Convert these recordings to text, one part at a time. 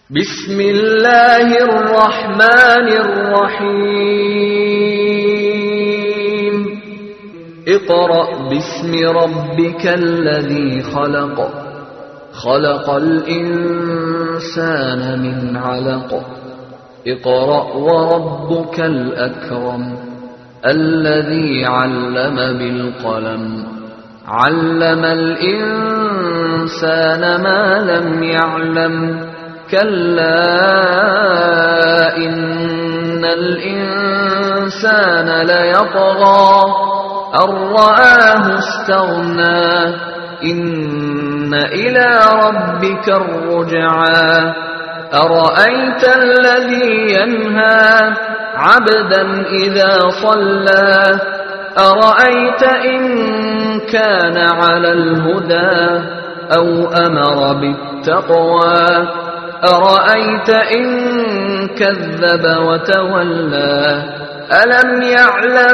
بسم الله الرحمن الرحيم اقرأ باسم ربك الذي خلق خلق الإنسان من علق اقرأ وربك الأكرم الذي علم بالقلم علم الإنسان ما لم يعلم كلا إن الإنسان ليطغى أن رآه استغنى إن إلى ربك الرجعى أرأيت الذي ينهى عبدا إذا صلى أرأيت إن كان على الهدى أو أمر بالتقوى أرأيت إن كذب وتولى ألم يعلم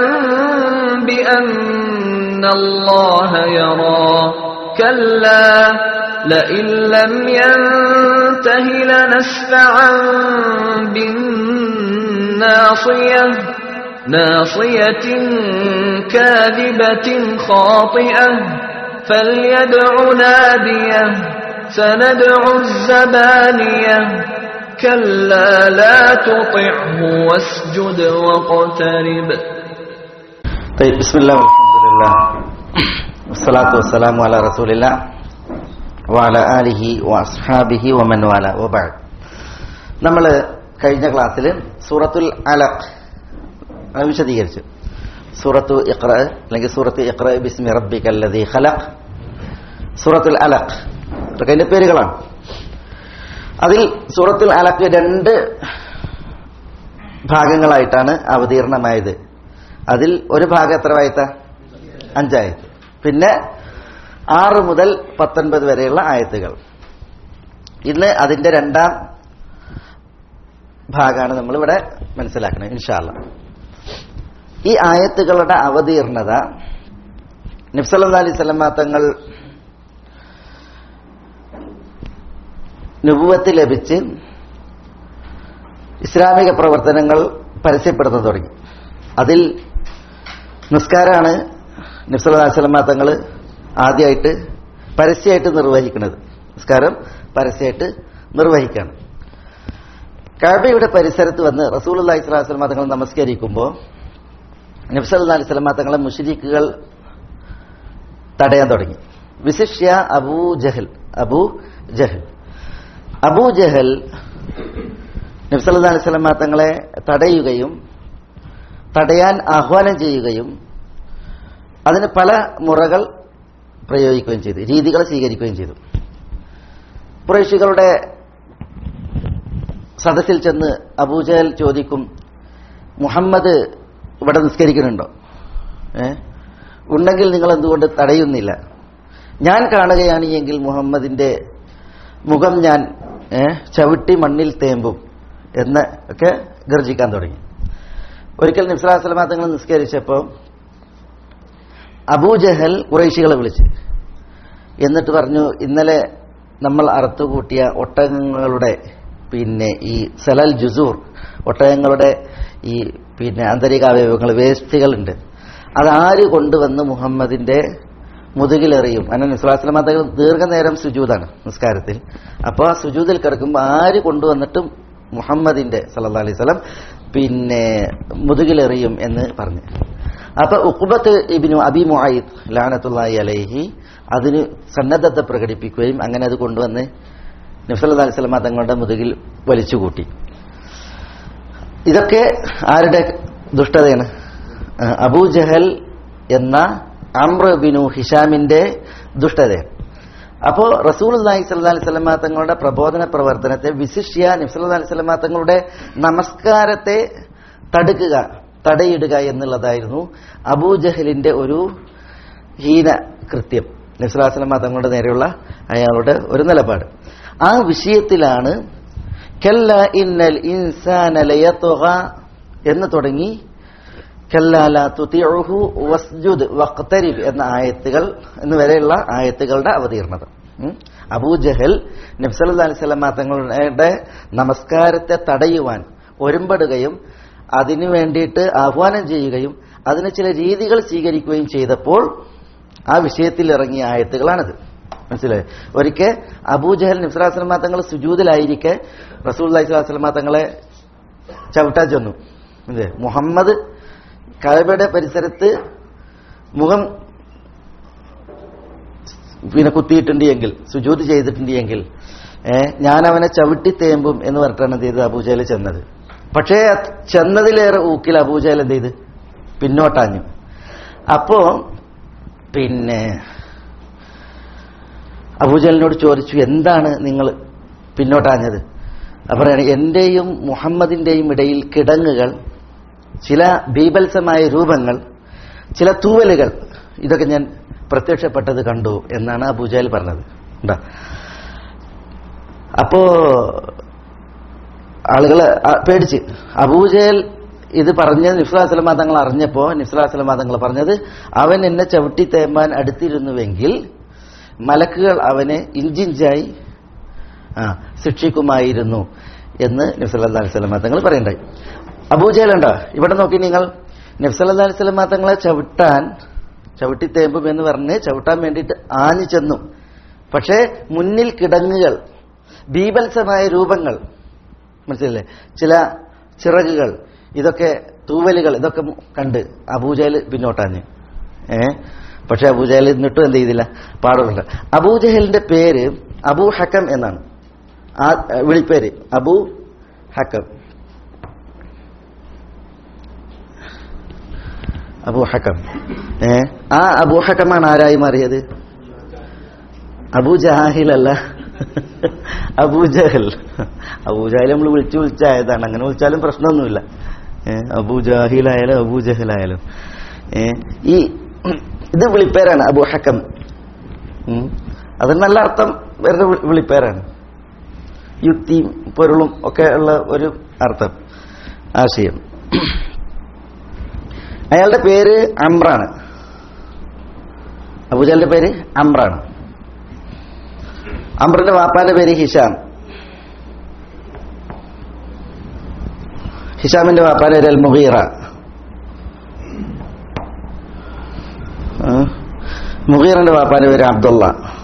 بأن الله يرى كلا لئن لم ينته لنسفعا بالناصية ناصية كاذبة خاطئة فليدع ناديه سندع الزبانية كلا لا تطعه واسجد واقترب طيب بسم الله والحمد لله والصلاة والسلام على رسول الله وعلى آله وأصحابه ومن والاه وبعد നമ്മൾ കഴിഞ്ഞ ക്ലാസ്സിൽ സൂറത്തുൽ അലഖ് അത് വിശദീകരിച്ചു സൂറത്തു ഇഖ്റ അല്ലെങ്കിൽ സൂറത്ത് ഇഖ്റ ബിസ്മി റബ്ബിക അല്ലദീ ഖലഖ് സൂറത്തുൽ അലഖ് ഇതൊക്കെ അതിന്റെ പേരുകളാണ് അതിൽ സൂറത്തുൽ അലഖ് രണ്ട് ഭാഗങ്ങളായിട്ടാണ് അവതീർണമായത് അതിൽ ഒരു ഭാഗം എത്ര വായത്ത അഞ്ചായത്ത് പിന്നെ ആറ് മുതൽ പത്തൊൻപത് വരെയുള്ള ആയത്തുകൾ ഇന്ന് അതിന്റെ രണ്ടാം ഭാഗമാണ് നമ്മളിവിടെ മനസ്സിലാക്കുന്നത് ഇൻഷാല്ല ഈ ആയത്തുകളുടെ അവതീർണത നബ്സല്ലാ അലൈഹി സ്വലമ തങ്ങൾ നുപുവത്ത് ലഭിച്ച് ഇസ്ലാമിക പ്രവർത്തനങ്ങൾ പരസ്യപ്പെടുത്താൻ തുടങ്ങി അതിൽ നിസ്കാരമാണ് നബ്സല്ലാ സ്വലമ തങ്ങൾ ആദ്യമായിട്ട് പരസ്യമായിട്ട് നിർവഹിക്കുന്നത് നിസ്കാരം പരസ്യമായിട്ട് നിർവഹിക്കുകയാണ് കഴബയുടെ പരിസരത്ത് വന്ന് റസൂൽ അള്ളഹി സ്വലാസ്ലമ തങ്ങൾ നമസ്കരിക്കുമ്പോൾ നബ്സല്ലാ അലൈഹി സ്വലമ തങ്ങളെ മുഷരിക്കുകൾ തടയാൻ തുടങ്ങി വിശിഷ്യ അബൂ ജഹൽ അബൂ ജഹൽ അബൂ ജഹൽ നബ്സല്ലാ അലൈഹി സ്വലമ തങ്ങളെ തടയുകയും തടയാൻ ആഹ്വാനം ചെയ്യുകയും അതിന് പല മുറകൾ പ്രയോഗിക്കുകയും ചെയ്തു രീതികൾ സ്വീകരിക്കുകയും ചെയ്തു കുറേശികളുടെ സദസ്സിൽ ചെന്ന് അബൂജഹൽ ചോദിക്കും മുഹമ്മദ് ഇവിടെ നിസ്കരിക്കുന്നുണ്ടോ ഏ ഉണ്ടെങ്കിൽ നിങ്ങൾ എന്തുകൊണ്ട് തടയുന്നില്ല ഞാൻ കാണുകയാണ് എങ്കിൽ മുഹമ്മദിന്റെ മുഖം ഞാൻ ഏ ചവിട്ടി മണ്ണിൽ തേമ്പും എന്ന് ഒക്കെ ഗർജിക്കാൻ തുടങ്ങി ഒരിക്കൽ നിസ്ലാസ്ലമ തങ്ങൾ നിസ്കരിച്ചപ്പോൾ അബൂജഹൽ കുറേശികളെ വിളിച്ച് എന്നിട്ട് പറഞ്ഞു ഇന്നലെ നമ്മൾ അറുത്തുകൂട്ടിയ ഒട്ടകങ്ങളുടെ പിന്നെ ഈ സലൽ ജുസൂർ ഒട്ടകങ്ങളുടെ ഈ പിന്നെ ആന്തരികാവയവങ്ങൾ വേസ്റ്റുകളുണ്ട് അതാര് കൊണ്ടുവന്ന് മുഹമ്മദിന്റെ മുതുകിലെറിയും അങ്ങനെ നിസ്ലാസ്ലം അത് ദീർഘനേരം സുജൂതാണ് നിസ്കാരത്തിൽ അപ്പോൾ ആ സുജൂതിൽ കിടക്കുമ്പോൾ ആര് കൊണ്ടുവന്നിട്ടും മുഹമ്മദിന്റെ സല്ലാ അലൈഹി സ്വലം പിന്നെ മുതുകിലെറിയും എന്ന് പറഞ്ഞു അപ്പൊ ഉഖുബത്ത് ഇബിനു അബി മുആയിദ് ലാനത്തുള്ളി അലൈഹി അതിന് സന്നദ്ധത പ്രകടിപ്പിക്കുകയും അങ്ങനെ അത് കൊണ്ടുവന്ന് നബ്സല്ലാ അലൈഹി സ്വലമ തങ്ങളുടെ മുതുകിൽ വലിച്ചുകൂട്ടി ഇതൊക്കെ ആരുടെ ദുഷ്ടതയാണ് അബൂജഹൽ എന്ന അമ്ര ബിനു ഹിഷാമിന്റെ ദുഷ്ടതയാണ് അപ്പോ റസൂൽ അലൈഹി സ്വല്ലാ അലൈഹി സ്വലമ തങ്ങളുടെ പ്രബോധന പ്രവർത്തനത്തെ വിശിഷ്യ നബ്സല്ലാ അലൈഹി സ്വലമ തങ്ങളുടെ നമസ്കാരത്തെ തടുക്കുക തടയിടുക എന്നുള്ളതായിരുന്നു അബൂജഹലിന്റെ ഒരു ഹീന കൃത്യം നബ്സലാസ്ലമ തങ്ങളുടെ നേരെയുള്ള അയാളുടെ ഒരു നിലപാട് ആ വിഷയത്തിലാണ് കല്ല ഇന്നൽ ഇൻസാനലയത്തുക എന്ന് തുടങ്ങി കല്ലാല തുതിഉഹു വസ്ജുദ് വഖ്തരിബ് എന്ന ആയത്തുകൾ എന്ന് വരെയുള്ള ആയത്തുകളുടെ അവതീർണത ഉം? അബൂജഹൽ നബ്സല്ലാ അലിസ്ലാം തങ്ങളുടെ നമസ്കാരത്തെ തടയുവാൻ ഒരുമ്പെടുകയും അതിനു വേണ്ടിയിട്ട് ആഹ്വാനം ചെയ്യുകയും അതിന് ചില രീതികൾ സ്വീകരിക്കുകയും ചെയ്തപ്പോൾ ആ വിഷയത്തിൽ ഇറങ്ങിയ ആയത്തുകളാണിത് മനസ്സിലായി ഒരിക്കൽ അബൂജഹൽ നബ്സലാസ്ലമാ തങ്ങൾ സുജൂതിലായിരിക്കെ റസൂൽ അലൈഹിസ്ലാസ്ലമാ തങ്ങളെ ചവിട്ടാൻ ചെന്നു അല്ലേ മുഹമ്മദ് കഴബയുടെ പരിസരത്ത് മുഖം പിന്നെ കുത്തിയിട്ടുണ്ട് എങ്കിൽ സുജൂത് ചെയ്തിട്ടുണ്ട് എങ്കിൽ ഏഹ് ഞാൻ അവനെ ചവിട്ടി തേമ്പും എന്ന് പറഞ്ഞിട്ടാണ് എന്ത് ചെയ്തത് അബൂജഹൽ ചെന്നത് പക്ഷേ ചെന്നതിലേറെ ഊക്കിൽ അബൂജഹൽ എന്ത് ചെയ്ത് പിന്നോട്ടാഞ്ഞു അപ്പോ പിന്നെ അബൂജഹലിനോട് ചോദിച്ചു എന്താണ് നിങ്ങൾ പിന്നോട്ടാഞ്ഞത് അപ്പറയാണ് എന്റെയും മുഹമ്മദിന്റെയും ഇടയിൽ കിടങ്ങുകൾ ചില ബീഭത്സമായ രൂപങ്ങൾ ചില തൂവലുകൾ ഇതൊക്കെ ഞാൻ പ്രത്യക്ഷപ്പെട്ടത് കണ്ടു എന്നാണ് അബൂജഹൽ പറഞ്ഞത് ഉണ്ടാ അപ്പോ ആളുകള് ആ- പേടിച്ച് അബൂജഹൽ ഇത് പറഞ്ഞ് നിഫ്ലാസ്ലമ തങ്ങൾ അറിഞ്ഞപ്പോ നിഫ്ലാസ്ലമ തങ്ങൾ പറഞ്ഞത് അവൻ എന്നെ ചവിട്ടി തേമ്പാൻ അടുത്തിരുന്നുവെങ്കിൽ മലക്കുകൾ അവനെ ഇഞ്ചിഞ്ചായി ആ ശിക്ഷിക്കുമായിരുന്നു എന്ന് നബ്സല്ലാ അലിസ്ലാം തങ്ങൾ പറയണ്ടായി അബൂജഹലുണ്ടോ ഇവിടെ നോക്കി നിങ്ങൾ നബ്സല്ലാ അലിസ്ലാം തങ്ങളെ ചവിട്ടാൻ ചവിട്ടി തേമ്പും എന്ന് പറഞ്ഞ് ചവിട്ടാൻ വേണ്ടിയിട്ട് ആഞ്ഞു ചെന്നു പക്ഷേ മുന്നിൽ കിടങ്ങുകൾ ബീഭത്സമായ രൂപങ്ങൾ മനസ്സിലല്ലേ ചില ചിറകുകൾ ഇതൊക്കെ തൂവലുകൾ ഇതൊക്കെ കണ്ട് അബൂജഹൽ പിന്നോട്ടാഞ്ഞ് ഏ പക്ഷെ അബൂജഹൽ എന്നിട്ടും എന്ത് ചെയ്തില്ല പാടുന്നുണ്ട് അബൂജഹലിന്റെ പേര് അബൂ ഹക്കം എന്നാണ് ആ ഏ, വിളിപ്പേര് അബൂ ഹക്കം അബൂ ഹക്കം ഏ ആ അബൂ ഹക്കമാണ് ആരായി മാറിയത് അബൂ ജാഹിലല്ല അബൂ ജഹൽ അബൂ ജാഹിൽ നമ്മൾ വിളിച്ചു വിളിച്ചായതാണ് അങ്ങനെ വിളിച്ചാലും പ്രശ്നമൊന്നുമില്ല ഏ, അബൂ ജാഹിലായാലും അബൂ ജഹലായാലും ഏ, ഈ ഇത് വിളിപ്പേരാണ് അബൂ ഹക്കം ഉം. അത് നല്ല അർത്ഥം വരുന്ന വി- വിളിപ്പേരാണ് യുക്തിയും പൊരുളും ഒക്കെ ഉള്ള ഒരു അർത്ഥം ആശയം അയാളുടെ പേര് അമ്രാണ് അബൂജാലിന്റെ പേര് അമ്രാണ് അമ്രന്റെ വാപ്പാന്റെ പേര് ഹിഷാം ഹിഷാമിന്റെ വാപ്പാന്റെ പേര് അൽ മുഗീറ ആ. മുഗീറിന്റെ വാപ്പാന്റെ പേര് അബ്ദുള്ള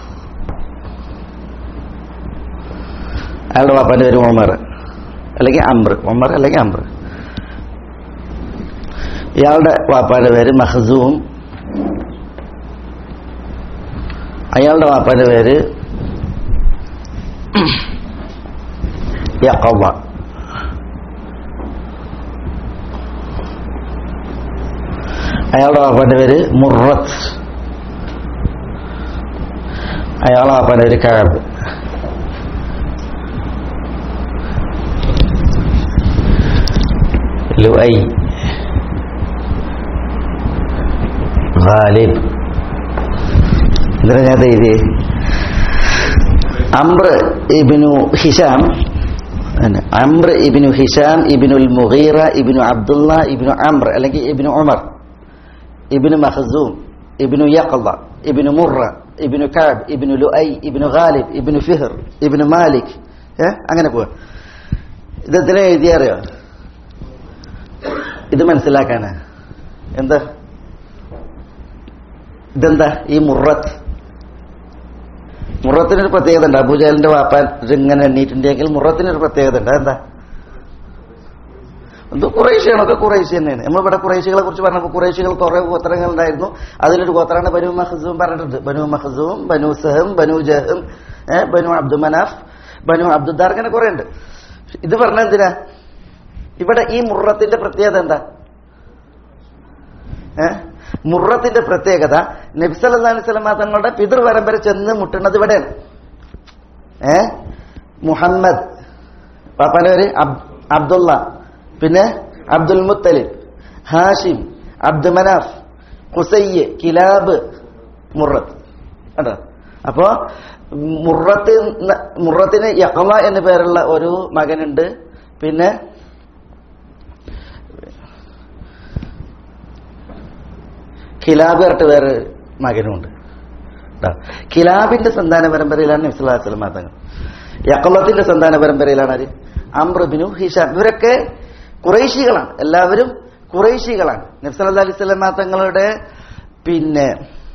അയാളുടെ വാപ്പാന്റെ പേര് ഉമർ അല്ലെങ്കിൽ അമ്ര ഉമർ അല്ലെങ്കിൽ അമ്ര ഇയാളുടെ വാപ്പാന്റെ പേര് മഹസൂം അയാളുടെ വാപ്പാന്റെ പേര് യഖവ അയാളുടെ വാപ്പാന്റെ പേര് മുറത്ത് അയാളുടെ വാപ്പാന്റെ പേര് കഴബ് ലുഐ ഗാലിബ് ഇതിനെ ഞാൻ എഴുതി അംർ ഇബിനു ഹിഷാം അല്ല, അംർ ഇബിനു ഹിഷാം ഇബിനുൽ മുഗീറ ഇബിനു അബ്ദുള്ള ഇബിനു അംർ അല്ലെങ്കിൽ ഇബിനു ഉമർ ഇബിനു മഖസൂം ഇബിനു Yaqaza ibn Murrah ibn Ka'b ibn Luay ibn Ghalib ibn Fihr ibn Malik ഏ അങ്ങനെ പോവാ ഇതെന്തിനാ എഴുതിയറിയോ ഇത് മനസ്സിലാക്കാണ് എന്താ ഇതെന്താ ഈ മുറത്ത് മുറത്തിനൊരു പ്രത്യേകത ഉണ്ട് അബൂജാലിന്റെ വാപ്പാൻ ഇങ്ങനെ എണ്ണീട്ടുണ്ടെങ്കിൽ മുറത്തിനൊരു പ്രത്യേകത ഉണ്ട് എന്താ എന്തോ കുറേശ്യാണ് ഒക്കെ കുറേശ്യ തന്നെയാണ് നമ്മളിവിടെ കുറേശ്യകളെ കുറിച്ച് പറഞ്ഞപ്പോൾ കുറേശ്യകൾ കുറെ ഗോത്രങ്ങൾ ഉണ്ടായിരുന്നു അതിലൊരു ഗോത്രമാണ് ബനു മഹസൂം പറഞ്ഞിട്ടുണ്ട് ബനു മഹസൂം ബനു സഹം ബനു ജഹം ഏഹ് ബനു അബ്ദു മനാഫ് ബനു അബ്ദുദ്ദാർ അങ്ങനെ കുറെ ഉണ്ട് ഇത് പറഞ്ഞ എന്തിനാ ഇവിടെ ഈ മുറത്തിന്റെ പ്രത്യേകത എന്താ ഏഹ് മുറത്തിന്റെ പ്രത്യേകത നബ്സല്ലാ അലിസ്ലാം തങ്ങളുടെ പിതൃപരമ്പര ചെന്ന് മുട്ടുന്നത് ഇവിടെയാണ് ഏ മുഹമ്മദ് പാപ്പാന്റെ പേര് അബ്- അബ്ദുള്ള പിന്നെ അബ്ദുൽ മുത്തലിബ് ഹാഷിം അബ്ദു മനാഫ് ഖുസയ്യ് കിലാബ് മുറത്ത് കേട്ടോ അപ്പോ മുറത്ത് ന- മുറത്തിന് യഹ്വ എന്ന പേരുള്ള ഒരു മകനുണ്ട് പിന്നെ കിലാബ് പറഞ്ഞിട്ട് വേറെ മകനുമുണ്ട് ട്ടോ. കിലാബിന്റെ സന്താന പരമ്പരയിലാണ് നബ്സുല്ലാസ്ലം തങ്ങൾ യക്കലത്തിന്റെ സന്താന പരമ്പരയിലാണ് ആര് അമ്രബിനു ഹിഷാം ഇവരൊക്കെ കുറേശികളാണ് എല്ലാവരും കുറേശികളാണ് നബ്സല അലൈഹി സ്വലമ തങ്ങളുടെ പിന്നെ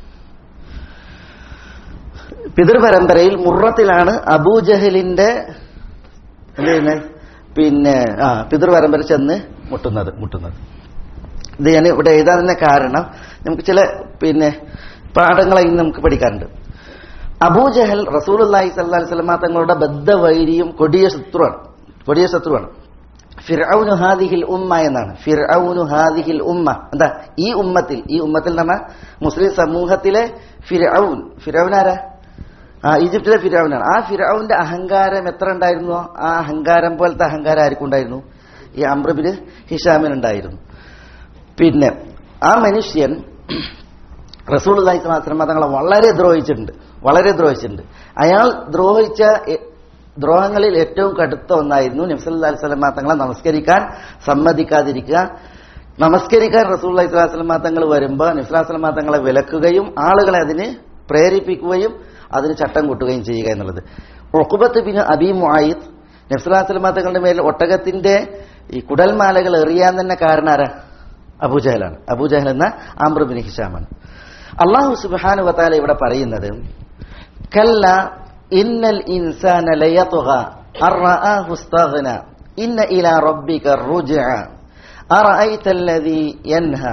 പിതൃപരമ്പരയിൽ മുറത്തിലാണ് അബൂജഹലിന്റെ എന്ത് ചെയ്യുന്നത് പിന്നെ ആ പിതൃപരമ്പര ചെന്ന് മുട്ടുന്നത് മുട്ടുന്നത് ഇത് ഞാൻ ഇവിടെ എഴുതാതിന്റെ കാരണം നമുക്ക് ചില പിന്നെ പാഠങ്ങളെ ഇന്ന് നമുക്ക് പഠിക്കാറുണ്ട് അബൂജഹൽ റസൂൽ അള്ളാഹി സല്ലാ സ്വലമ തങ്ങളുടെ ബദ്ധവൈരിയും കൊടിയ ശത്രുവാണ് കൊടിയ ശത്രുവാണ് ഫിർഔനു ഹാദിഹിൽ ഉമ്മ എന്നാണ് ഫിർഔനു ഹാദിഹിൽ ഉമ്മ എന്താ ഈ ഉമ്മത്തിൽ ഈ ഉമ്മത്തിൽ എന്ന് പറഞ്ഞാൽ മുസ്ലിം സമൂഹത്തിലെ ഫിർഔൻ ഫിർഔൻ ആരാ ആ ഈജിപ്തിലെ ഫിർഔനാണ് ആ ഫിർഔന്റെ അഹങ്കാരം എത്ര ഉണ്ടായിരുന്നു ആ അഹങ്കാരം പോലത്തെ അഹങ്കാരം ആർക്കും ഉണ്ടായിരുന്നു ഈ അമ്രബിന് ഹിഷാമിനുണ്ടായിരുന്നു പിന്നെ ആ മനുഷ്യൻ റസൂൽ അള്ളാഹി സ്വലാസ്ലമ തങ്ങളെ വളരെ ദ്രോഹിച്ചിട്ടുണ്ട് വളരെ ദ്രോഹിച്ചിട്ടുണ്ട് അയാൾ ദ്രോഹിച്ച എ- ദ്രോഹങ്ങളിൽ ഏറ്റവും കടുത്ത ഒന്നായിരുന്നു നബ്സല്ലാ അലൈഹി സ്വലമ തങ്ങളെ നമസ്കരിക്കാൻ സമ്മതിക്കാതിരിക്കുക നമസ്കരിക്കാൻ റസൂൽ അലൈഹി സ്വലാസ്ലമ തങ്ങൾ വരുമ്പോൾ നബ്സലാസ്ലമ തങ്ങളെ വിലക്കുകയും ആളുകളെ അതിന് പ്രേരിപ്പിക്കുകയും അതിന് ചട്ടം കൂട്ടുകയും ചെയ്യുക എന്നുള്ളത് ഒക്കുബത്ത് ബിൻ അബി മുആയിദ് നബ്സലാസ്ലമ തങ്ങളുടെ മേൽ ഒട്ടകത്തിന്റെ ഈ കുടൽമാലകൾ എറിയാൻ തന്നെ കാരണം ആരാ അബൂജഹലാണ് അബൂജഹൽ എന്ന ആമ്രബിൻ ഹിഷാമാണ് അള്ളാഹു സുബാനു വത്താല ഇവിടെ പറയുന്നത് കല്ല ഇന്നൽ ഇൻസാന ലയതുഗ അർറആഹു ഇസ്തഗ്ന ഇന്ന ഇലാ റബ്ബിക റുജ്അ അറഅയ്ത الذي ينهى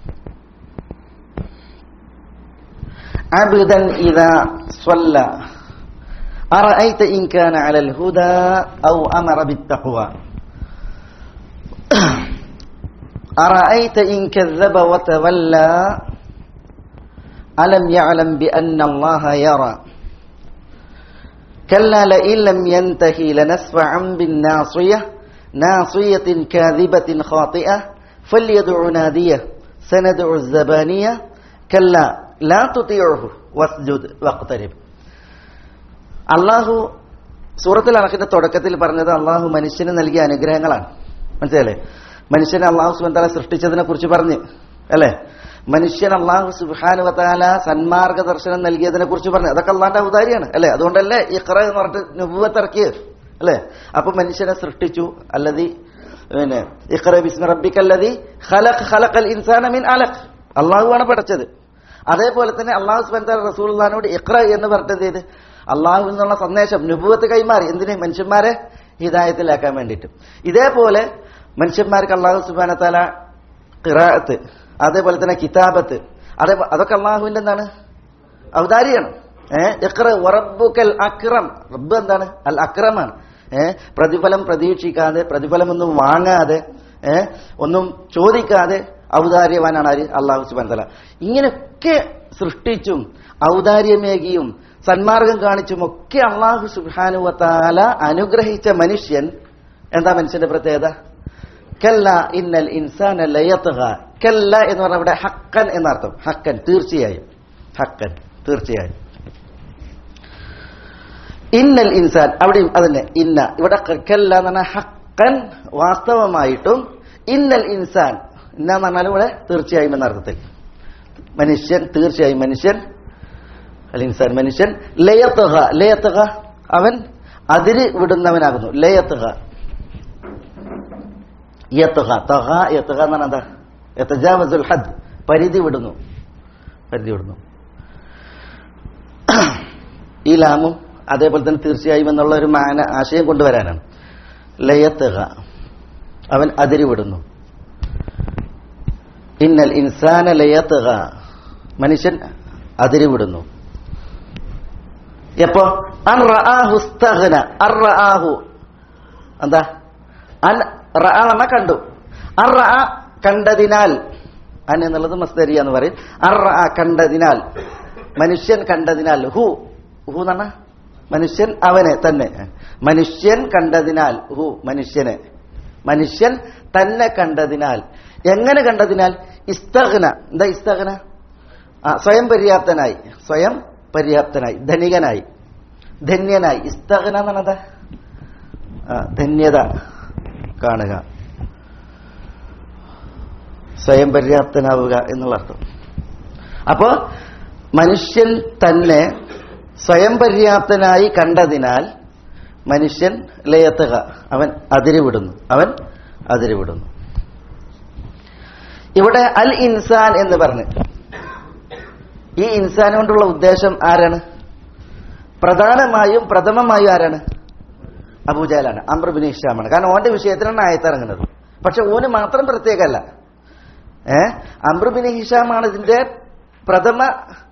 عبدا إذا صلى أرأيت إن كان على الهدى أو أمر بالتقوى أرأيت إن كذب وتولى ألم يعلم بأن الله يرى كلا لئن لم ينتهي لنسفعا بالناصية ناصية كاذبة خاطئة فليدع نادية سندع الزبانية كلا لا تطيعه واسجد واقترب അള്ളാഹു സൂറത്തിൽ അണക്കിന്റെ തുടക്കത്തിൽ പറഞ്ഞത് അള്ളാഹു മനുഷ്യന് നൽകിയ അനുഗ്രഹങ്ങളാണ് മനസ്സിലല്ലേ മനുഷ്യനെ അള്ളാഹു സുബാല സൃഷ്ടിച്ചതിനെ കുറിച്ച് പറഞ്ഞ് അല്ലേ മനുഷ്യൻ അള്ളാഹു സുബാനുവത്താല സന്മാർഗ ദർശനം നൽകിയതിനെ കുറിച്ച് പറഞ്ഞു അതൊക്കെ അള്ളാന്റെ ഔദാരിയാണ് അല്ലേ അതുകൊണ്ടല്ലേ ഇഖ്റ എന്ന് പറഞ്ഞിട്ട് നുബുവത്തിറക്കിയത് അല്ലേ അപ്പൊ മനുഷ്യനെ സൃഷ്ടിച്ചു അല്ലതി പിന്നെ ഇഖ്റ ബിസ്മി റബ്ബിക്കല്ലതി ഖലഖ് ഖലഖൽ ഇൻസാന മിൻ അലഖ് അള്ളാഹുവാണ് പഠിച്ചത് അതേപോലെ തന്നെ അള്ളാഹു സുബാൻ റസൂൽനോട് ഇഖ്റ എന്ന് പറഞ്ഞത് ചെയ്ത് അള്ളാഹു എന്നുള്ള സന്ദേശം നുബുവത്ത് കൈമാറി എന്തിന് മനുഷ്യന്മാരെ ഹിദായത്തിലാക്കാൻ വേണ്ടിയിട്ട് ഇതേപോലെ മനുഷ്യന്മാർക്ക് അള്ളാഹു സുബാന താല ഖിറാഅത്ത് അതേപോലെ തന്നെ കിതാബത്ത് അതേ അതൊക്കെ അള്ളാഹുവിന്റെ എന്താണ് ഔദാരിയാണ് ഏഹ് ഇഖ്റ വറബ്ബുക്കൽ അക്രം റബ്ബ് എന്താണ് അൽ അക്രമാണ് ഏഹ് പ്രതിഫലം പ്രതീക്ഷിക്കാതെ പ്രതിഫലമൊന്നും വാങ്ങാതെ ഏഹ് ഒന്നും ചോദിക്കാതെ ഔദാര്യവാനാണ് ആര് അള്ളാഹു സുബാൻ തല ഇങ്ങനെയൊക്കെ സൃഷ്ടിച്ചും ഔദാര്യമേകിയും സന്മാർഗം കാണിച്ചും ഒക്കെ അള്ളാഹു സുബാനുവത്താല അനുഗ്രഹിച്ച മനുഷ്യൻ എന്താ മനുഷ്യന്റെ പ്രത്യേകത കല്ല ഇന്നൽ ഇൻസാന ലയത്തുക കല്ല എന്ന് പറഞ്ഞാൽ ഇവിടെ ഹക്കൻ എന്നർത്ഥം ഹക്കൻ തീർച്ചയായും ഹക്കൻ തീർച്ചയായും ഇന്നൽ ഇൻസാൻ അവിടെയും അതന്നെ ഇന്ന ഇവിടെ കല്ല എന്ന് പറഞ്ഞാൽ ഹക്കൻ വാസ്തവമായിട്ടും ഇന്നൽ ഇൻസാൻ ഇന്ന എന്ന് പറഞ്ഞാൽ ഇവിടെ തീർച്ചയായും എന്ന അർത്ഥത്തിൽ മനുഷ്യൻ തീർച്ചയായും മനുഷ്യൻ അൽ ഇൻസാൻ മനുഷ്യൻ ലയത്തുക ലയത്തുക അവൻ അതിര് വിടുന്നവനാകുന്നു ലയത്തുക യത്തുക തഹ യത്തുക എന്ന് പറഞ്ഞാൽ എന്താ യത്തജാവസുൽ ഹദ് പരിധി വിടുന്നു പരിധി വിടുന്നു ഈ ലാമും അതേപോലെ തന്നെ തീർച്ചയായും എന്നുള്ള ഒരു മാന ആശയം കൊണ്ടുവരാനാണ് ലയത്തുക അവൻ അതിരി വിടുന്നു ഇന്നൽ ഇൻസാന ലയത്തുക മനുഷ്യൻ അതിരി വിടുന്നു എപ്പോ അൻ റആഹു ഇസ്തഗ്ന അർ റആഹു എന്താ അൻ റഅ എന്ന കണ്ടു അർ റഅ കണ്ടതിനാൽ അൻ എന്നുള്ളത് മസ്ദരിയ എന്ന് പറയും അർ റഅ കണ്ടതിനാൽ മനുഷ്യൻ കണ്ടതിനാൽ ഹു ഹു എന്നാ മനുഷ്യൻ അവനെ തന്നെ മനുഷ്യൻ കണ്ടതിനാൽ ഹു മനുഷ്യനെ മനുഷ്യൻ തന്നെ കണ്ടതിനാൽ എങ്ങനെ കണ്ടതിനാൽ ഇസ്തഗ്ന എന്താ ഇസ്തഗ്ന ആ സ്വയം പര്യാപ്തനായി സ്വയം പര്യാപ്തനായി ധനികനായി ധന്യനായി ഇസ്തഗ്ന എന്ന് പറഞ്ഞത് ആ, ധന്യത കാണുക സ്വയം പര്യാപ്തനാവുക എന്നുള്ള അർത്ഥം അപ്പോ മനുഷ്യൻ തന്നെ സ്വയം പര്യാപ്തനായി കണ്ടതിനാൽ മനുഷ്യൻ ലയത്തുക അവൻ അതിരുവിടുന്നു അവൻ അതിരുവിടുന്നു ഇവിടെ അൽ ഇൻസാൻ എന്ന് പറഞ്ഞ് ഈ ഇൻസാൻ കൊണ്ടുള്ള ഉദ്ദേശം ആരാണ് പ്രധാനമായും പ്രഥമമായും ആരാണ് അബൂജാലാണ് അമ്രബിൻ ഹിഷാമാണ് കാരണം ഓന്റെ വിഷയത്തിലാണ് ആയത്തിറങ്ങുന്നത് പക്ഷെ ഓന് മാത്രം പ്രത്യേകമല്ല ഏ അമ്രബിൻ ഹിഷാമാണ് ഇതിന്റെ പ്രഥമ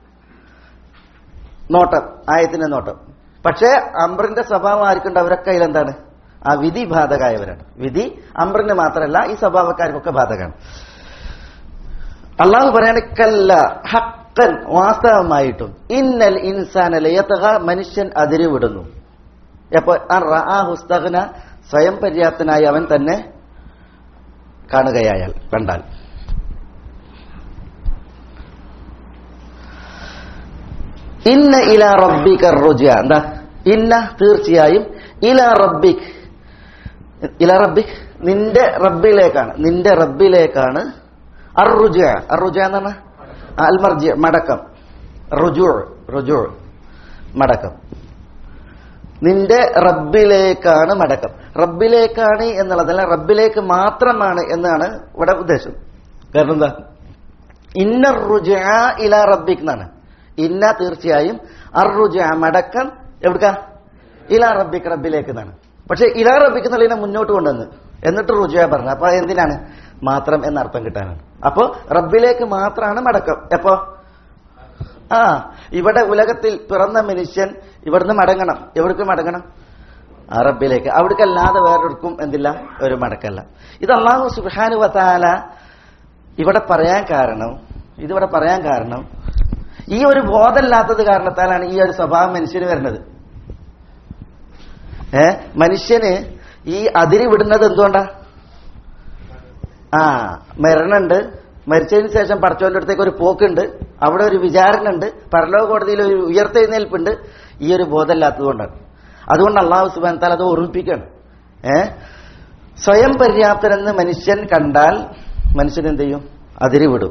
നോട്ടം ആയത്തിന്റെ നോട്ടം പക്ഷേ അമ്രിന്റെ സ്വഭാവം ആർക്കുണ്ട് അവരൊക്കെ അതിലെന്താണ് ആ വിധി ബാധകായവരാണ് വിധി അമ്രിന് മാത്രമല്ല ഈ സ്വഭാവക്കാർക്കൊക്കെ ബാധകമാണ് അള്ളാഹു പറയണക്കല്ല ഹക്കൻ വാസ്തവമായിട്ടും ഇന്നൽ ഇൻസാനലയത്തക മനുഷ്യൻ അതിരുവിടുന്നു എപ്പോ ആ ഹുസ്തഹന സ്വയം പര്യാപ്തനായി അവൻ തന്നെ കാണുകയായാൽ കണ്ടാൽ ഇന്ന ഇല റബ്ബിക റുജ എന്താ ഇന്ന തീർച്ചയായും ഇല റബ്ബിക് ഇല റബ്ബിക് നിന്റെ റബ്ബിലേക്കാണ് നിന്റെ റബ്ബിലേക്കാണ് അറുജ അറുജ എന്നാണ് അൽമർജ മടക്കം റുജു റുജു മടക്കം നിന്റെ റബ്ബിലേക്കാണ് മടക്കം റബ്ബിലേക്കാണ് എന്നുള്ളതല്ല റബ്ബിലേക്ക് മാത്രമാണ് എന്നാണ് ഇവിടെ ഉദ്ദേശം കാരണം എന്താ ഇന്ന റുജ ഇല റബ്ബിക് എന്നാണ് ഇന്ന തീർച്ചയായും അറുജ മടക്കം എവിടുക്ക ഇല റബ്ബിക് റബ്ബിലേക്ക് എന്നാണ് പക്ഷെ ഇല റബ്ബിക്ക് എന്നുള്ളതിനെ മുന്നോട്ട് കൊണ്ടുവന്ന് എന്നിട്ട് റുജ പറഞ്ഞു അപ്പൊ എന്തിനാണ് മാത്രം എന്ന അർത്ഥം കിട്ടാനാണ് അപ്പോ റബ്ബിലേക്ക് മാത്രമാണ് മടക്കം എപ്പോ ആ ഇവിടെ ഉലകത്തിൽ പിറന്ന മനുഷ്യൻ ഇവിടുന്ന് മടങ്ങണം എവിടേക്ക് മടങ്ങണം ആ റബ്ബിലേക്ക് അവിടേക്കല്ലാതെ വേറൊരുക്കും എന്തില്ല ഒരു മടക്കല്ല ഇത് അള്ളാഹു സുബാനു വത്താല ഇവിടെ പറയാൻ കാരണം ഇതിവിടെ പറയാൻ കാരണം ഈ ഒരു ബോധമില്ലാത്തത് കാരണത്താലാണ് ഈ ഒരു സ്വഭാവം മനുഷ്യന് വരുന്നത് ഏ മനുഷ്യന് ഈ അതിരി വിടുന്നത് എന്തുകൊണ്ടാ ആ മരണുണ്ട് മരിച്ചതിന് ശേഷം പടച്ചോന്റെ അടുത്തേക്ക് ഒരു പോക്കുണ്ട് അവിടെ ഒരു വിചാരണ ഉണ്ട് പരലോക കോടതിയിൽ ഒരു ഉയർത്തെഴുന്നേൽപ്പുണ്ട് ഈ ഒരു ബോധമില്ലാത്തത് കൊണ്ടാണ് അതുകൊണ്ട് അള്ളാഹു സുബാൻ താൽ അത് ഓർമ്മിപ്പിക്കുകയാണ് ഏ സ്വയം പര്യാപ്തരെന്ന് മനുഷ്യൻ കണ്ടാൽ മനുഷ്യൻ എന്ത് ചെയ്യും അതിരി വിടും